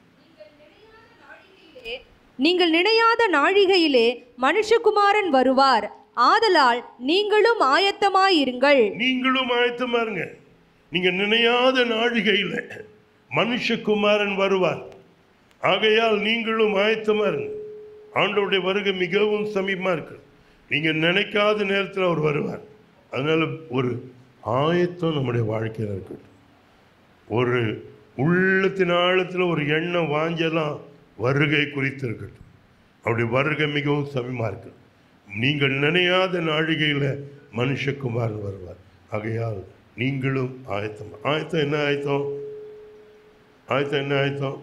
[SPEAKER 3] நீங்கள் நினையாத நாழிகையிலே மனுஷகுமாரன் வருவார் ஆதலால் நீங்களும் ஆயத்தமாயிருங்கள்
[SPEAKER 2] நீங்களும் ஆயத்தமா இருங்க நீங்க நினையாத நாழிகையில் மனுஷகுமாரன் வருவார் ஆகையால் நீங்களும் ஆயத்தமா இருங்க ஆண்டவருடைய வருகை மிகவும் சமீபமா இருக்கு நீங்க நினைக்காத நேரத்தில் அவர் வருவார் அதனால ஒரு ஆயத்தம் நம்முடைய வாழ்க்கையில் இருக்கட்டும் ஒரு உள்ளத்தின் ஆழத்தில் ஒரு எண்ணம் வாஞ்சலாம் வருகை குறித்து இருக்கட்டும் அவருடைய வருகை மிகவும் சமீபமா இருக்கு நீங்கள் நினையாத நாழிகையில் மனுஷகுமாரன் வருவார் ஆகையால் நீங்களும் ஆயத்தம் ஆயத்தம் என்ன ஆயத்தம் ஆயத்தம் என்ன ஆயத்தம்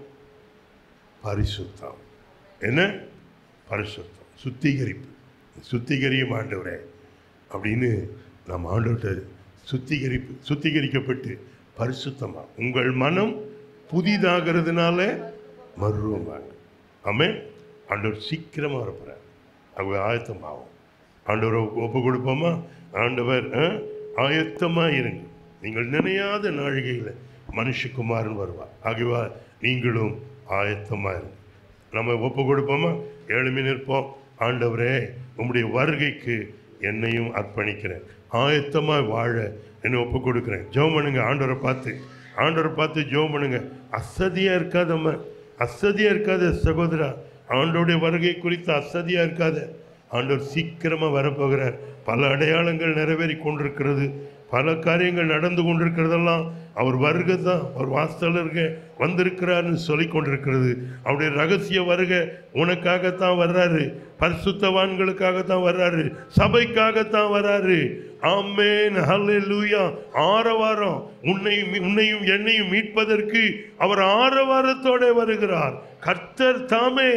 [SPEAKER 2] பரிசுத்தம் என்ன பரிசுத்தம் சுத்திகரிப்பு சுத்திகரியும் ஆண்டவரே அப்படின்னு நம்ம ஆண்டவர்கிட்ட சுத்திகரிப்பு சுத்திகரிக்கப்பட்டு பரிசுத்தமா உங்கள் மனம் புதிதாகிறதுனால மருவமாக ஆமென் ஆண்டவர் சீக்கிரமாக வரப்போகிறார் அவங்க ஆயத்தமாகும் ஆண்டவரை ஒப்பு கொடுப்போமா ஆண்டவர் ஆயத்தமாக இருங்க நீங்கள் நினையாத நாழிகையில் மனுஷகுமாரன் வருவார் ஆகியவா நீங்களும் ஆயத்தமாக இருங்க நம்ம ஒப்பு கொடுப்போமா ஏழுமே நிற்போம் ஆண்டவரே உம்முடைய வருகைக்கு என்னையும் அர்ப்பணிக்கிறேன் ஆயத்தமாக வாழ என்னை ஒப்பு கொடுக்குறேன் ஜெபம் பண்ணுங்க ஆண்டவரை பார்த்து ஆண்டவரை பார்த்து ஜெபம் பண்ணுங்க அசதியாக இருக்காதம்மா அசதியாக இருக்காத சகோதரா ஆண்டோடைய வருகை குறித்து அசதியாக இருக்காத ஆண்டவர் சீக்கிரமாக வரப்போகிறார் பல அடையாளங்கள் நிறைவேறி கொண்டிருக்கிறது பல காரியங்கள் நடந்து கொண்டிருக்கிறதெல்லாம் அவர் வருகை தான் அவர் வாசல் இருக்க வந்திருக்கிறார்னு சொல்லி கொண்டிருக்கிறது அவருடைய ரகசிய வருகை உனக்காகத்தான் வர்றாரு பரிசுத்தவான்களுக்காகத்தான் வர்றாரு சபைக்காகத்தான் வர்றாரு ஆமேன் ஹல்லேலூயா ஆரவாரம் உன்னையும் உன்னையும் என்னையும் மீட்பதற்கு அவர் ஆரவாரத்தோட வருகிறார் கர்த்தர் தாமே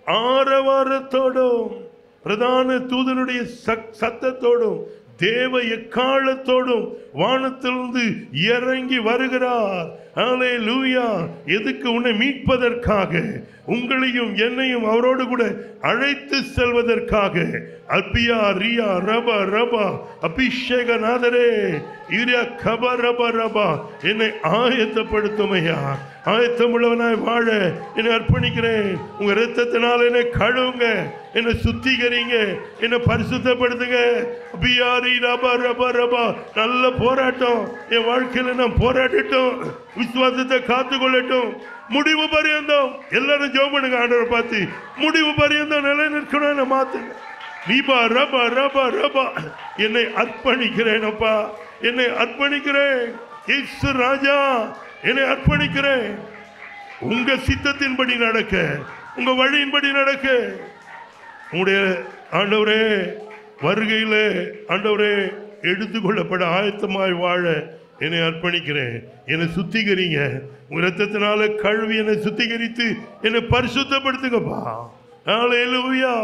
[SPEAKER 2] ஆரவாரத்தோடும் பிரதான தூதனுடைய சக்- சத்தத்தோடும் தேவ எக்காலத்தோடும் வானத்திலிருந்து இறங்கி வருகிறார் லூயா எதுக்கு உன்னை மீட்பதற்காக உங்களையும் என்னையும் அவரோடு கூட அழைத்து செல்வதற்காக அப்பியா ரியா ரபா ரபா அபிஷேகநாதரே இரியா கப ரபா ரபா என்னை ஆயத்தப்படுத்துமையா ஆயத்தம் உள்ளவனாய் வாழ என்னை அர்ப்பணிக்கிறேன் உங்க ரத்தத்தினால் என்னை கழுவுங்க என்னை சுத்திகரிங்க என்னை பரிசுத்தப்படுத்துங்க பியாரி ரபா ரபா ரபா நல்ல போராட்டம் என் வாழ்க்கையில நான் போராடட்டும் விசுவாசத்தை காத்து கொள்ளட்டும் முடிவு பரியந்தம் எல்லாரும் ஜெபம் பண்ணுங்க ஆண்டவரை பார்த்து முடிவு பரியந்தம் நிலை நிற்கணும் என்னை மாத்துங்க நீபா ரபா ரபா ரபா என்னை அர்ப்பணிக்கிறேன் அப்பா என்னை அர்ப்பணிக்கிறேன் இயேசு ராஜா என்னை அர்ப்பணிக்கிறேன் உங்க சித்தத்தின்படி நடக்க உங்க வழியின்படி நடக்க உங்களுடைய ஆண்டவரே வருகையிலே ஆண்டவரே எடுத்துக்கொள்ளப்பட ஆயத்தமாய் வாழ என்னை அர்ப்பணிக்கிறேன் என்னை சுத்திகரிங்க உங்க ரத்தத்தினால கழுவி என்னை சுத்திகரித்து என்னை பரிசுத்தப்படுத்துங்கப்பா ஹalleluya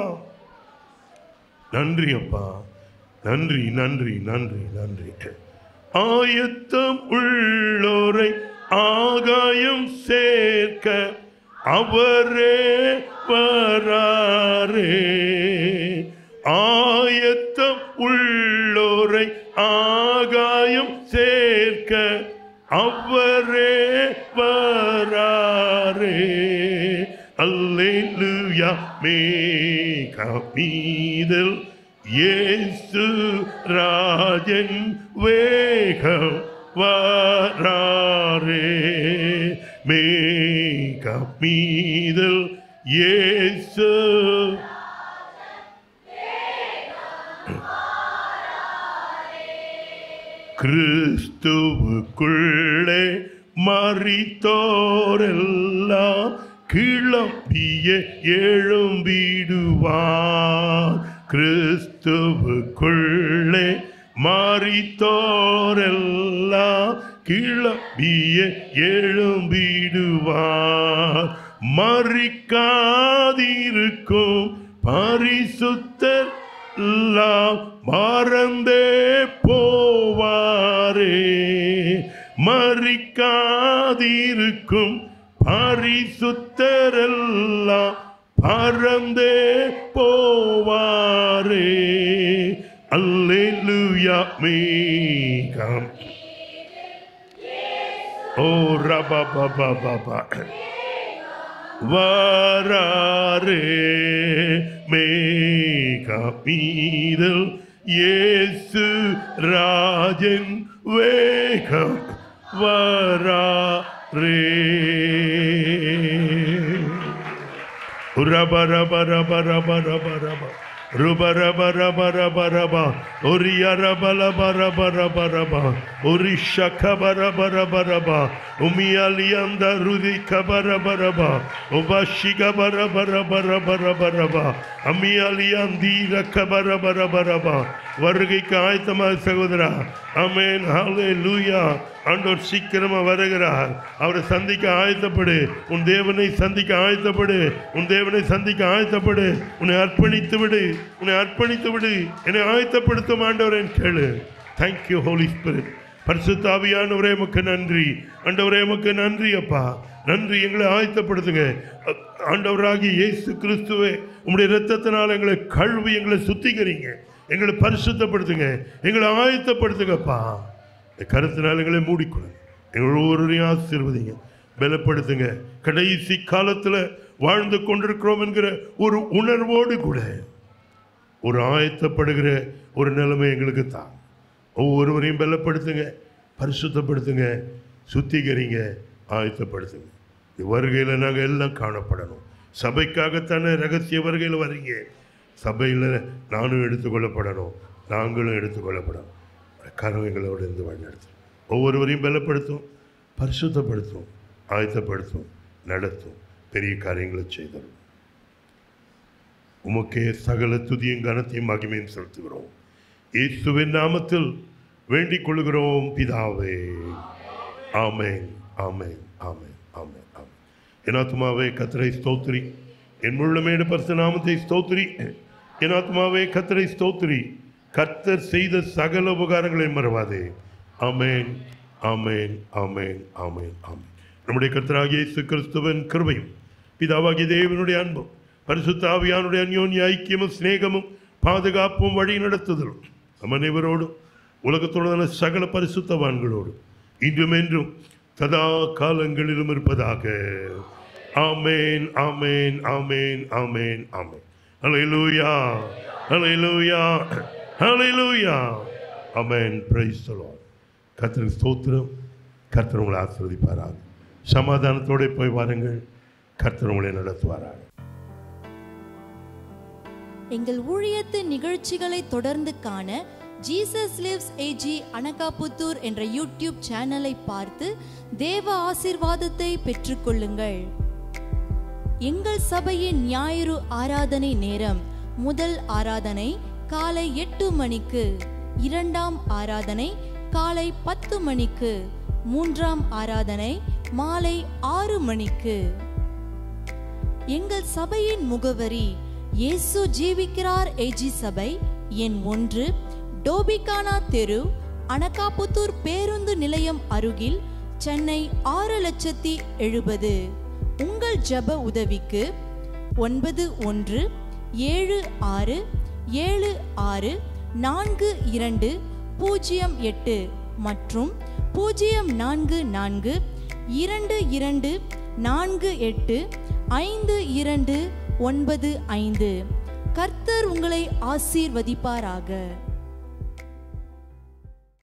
[SPEAKER 2] நன்றி அப்பா நன்றி நன்றி நன்றி நன்றி ஆயத்தம் உள்ளோரை ஆகாயம் சேர்க்க அவரே வராரே ஆயத்தம் உள்ளோரை ஆகாயம் சேர்க்க அவரே வராரே அல்லேலூயா மேகமீதல் இயேசு ராஜன் வேகம் வராரே மேகமீதல் இயேசு கிறிஸ்துவுக்குள்ளே மறித்தோரெல்லாம் கிளம்பிய எழும்பிடுவார் கிறிஸ்துவுக்குள்ளே மறித்தோரெல்லாம் கிளம்பிய எழும்பிடுவார் மறிக்காதிருக்கும் பரிசுத்தர் எல்லாம் மறந்தே போவாரே மறிக்காதிருக்கும் பரிசுத்தரெல்லாம் பறந்தே போவாரே அல்லேலூயா மீகம் ஓ ரபா பாபா பாபா வராரே மேகமீதல் இயேசு ராஜன் வேகம் வராரே ரப ரப ரப ரப ரப ரப ருப ரப ரப ரப ரப ஒரிய ரப லப ரப ரப ரப ஒரி ஷக ரப ரப ரப உமியலி அந்த ருதி கபர பரப உபஷிக பர பர பர பர பரப அமியலி அந்தீர கபர பர பரப வருகைக்கு ஆயத்தமாக சகோதரா அமேன் ஹாலே லூயா ஆண்டவர் சீக்கிரமா வருகிறார் அவரை சந்திக்க ஆயத்தப்படு உன் தேவனை சந்திக்க ஆயத்தப்படு உன் தேவனை சந்திக்க ஆயத்தப்படு உன்னை அர்ப்பணித்து விடு உன்னை அர்ப்பணித்து விடு என்னை ஆயத்தப்படுத்தும் ஆண்டவரேன் கேளு தேங்க்யூ ஹோலி ஸ்பிரிட் பரிசுத்தாவியானவரே உமக்கு நன்றி ஆண்டவரே உமக்கு நன்றி அப்பா நன்றி எங்களை ஆயத்தப்படுத்துங்க அ- ஆண்டவராகிய இயேசு கிறிஸ்துவே உம்முடைய இரத்தத்தினால் எங்களை கழுவி எங்களை சுத்திகரிங்க எங்களை பரிசுத்தப்படுத்துங்க எங்களை ஆயத்தப்படுத்துங்கப்பா இந்த கருத்தினால் எங்களை மூடிக்கொள்ளுங்க எங்கள் ஒவ்வொருவரையும் ஆசீர்வதிங்க பலப்படுத்துங்க கடைசி காலத்தில் வாழ்ந்து கொண்டிருக்கிறோம் என்கிற ஒரு உணர்வோடு கூட ஒரு ஆயத்தப்படுகிற ஒரு நிலைமை எங்களுக்கு தான் ஒவ்வொருவரையும் பலப்படுத்துங்க பரிசுத்தப்படுத்துங்க சுத்திகரிங்க ஆயத்தப்படுத்துங்க இந்த வருகையில் நாங்கள் எல்லாம் காணப்படணும் சபைக்காகத்தானே ரகசிய வருகையில் வர்றீங்க சபையில் நானும் எடுத்துக்கொள்ளப்படணும் நாங்களும் எடுத்துக்கொள்ளப்படணும் கரம் எங்களோடு இருந்து வழிநடத்தும் ஒவ்வொருவரையும் பலப்படுத்தும் பரிசுத்தப்படுத்தும் ஆயத்தப்படுத்தும் நடத்தும் பெரிய காரியங்களை செய்தரும் உமக்கே சகல துதியும் கனத்தையும் மகிமையும் செலுத்துகிறோம் இயேசுவின் நாமத்தில் வேண்டிக் கொள்கிறோம் பிதாவே ஆமென் ஆமென் ஆமென் ஆமென் ஆமென் என் ஆத்மாவே கத்தரை ஸ்தோத்திரி என் முள்ளமேடு பரிசு நாமத்தை ஸ்தோத்திரி என் ஆத்மாவே கத்தரை ஸ்தோத்திரி கர்த்தர் செய்த சகல உபகாரங்களை மறவாதே ஆமென் ஆமென் ஆமென் ஆமென் ஆமென் நம்முடைய கர்த்தராகிய இயேசு கிறிஸ்துவின் கிருபையும் பிதாவாகிய தேவனுடைய அன்பும் பரிசுத்த ஆவியானுடைய அந்யோன்ய ஐக்கியமும் சிநேகமும் பாதுகாப்பும் வழி நடத்துதலும் நம் அனைவரோடும் உலகத்தோடான சகல பரிசுத்தவான்களோடும் இன்றும் என்றும் சதா காலங்களிலும் இருப்பதாக ஆமேன் ஆமேன் ஆமேன் ஆமேன் ஆமேன் ஹalleluya ஹalleluya ஹalleluya ஆமென் பிரைஸ் தி லார்ட் கர்த்தருக்கு ஸ்தோத்திரம் கர்த்தர் உங்களை ஆசீர்வதிப்பாராக சமாதானத்தோட போய் வாருங்கள் கர்த்தர் உங்களை நடத்துவாராக
[SPEAKER 4] எங்கள் ஊழியத்தின் நிகழ்ச்சிகளை தொடர்ந்து காண ஜீசஸ் லிவ்ஸ் ஏஜி அனகாபுத்தூர் என்ற யூடியூப் சேனலை பார்த்து தேவ ஆசீர்வாதத்தை பெற்றுக்கொள்ளுங்கள் எங்கள் சபையின் ஞாயிறு ஆராதனை நேரம் முதல் ஆராதனை காலை எட்டு மணிக்கு இரண்டாம் ஆராதனை காலை பத்து மணிக்கு மூன்றாம் ஆராதனை மாலை ஆறு மணிக்கு எங்கள் சபையின் முகவரி இயேசு ஜீவிக்கிறார் ஏஜி சபை எண் ஒன்று டோபிகானா தெரு அனகாபுத்தூர் பேருந்து நிலையம் அருகில் சென்னை ஆறு லட்சத்தி எழுபது உங்கள் ஜெப உதவிக்கு ஒன்பது ஒன்று ஏழு ஆறு ஏழு ஆறு நான்கு இரண்டு பூஜ்ஜியம் எட்டு மற்றும் பூஜ்ஜியம் நான்கு நான்கு இரண்டு இரண்டு நான்கு எட்டு ஐந்து இரண்டு ஒன்பது ஐந்து கர்த்தர் உங்களை ஆசீர்வதிப்பாராக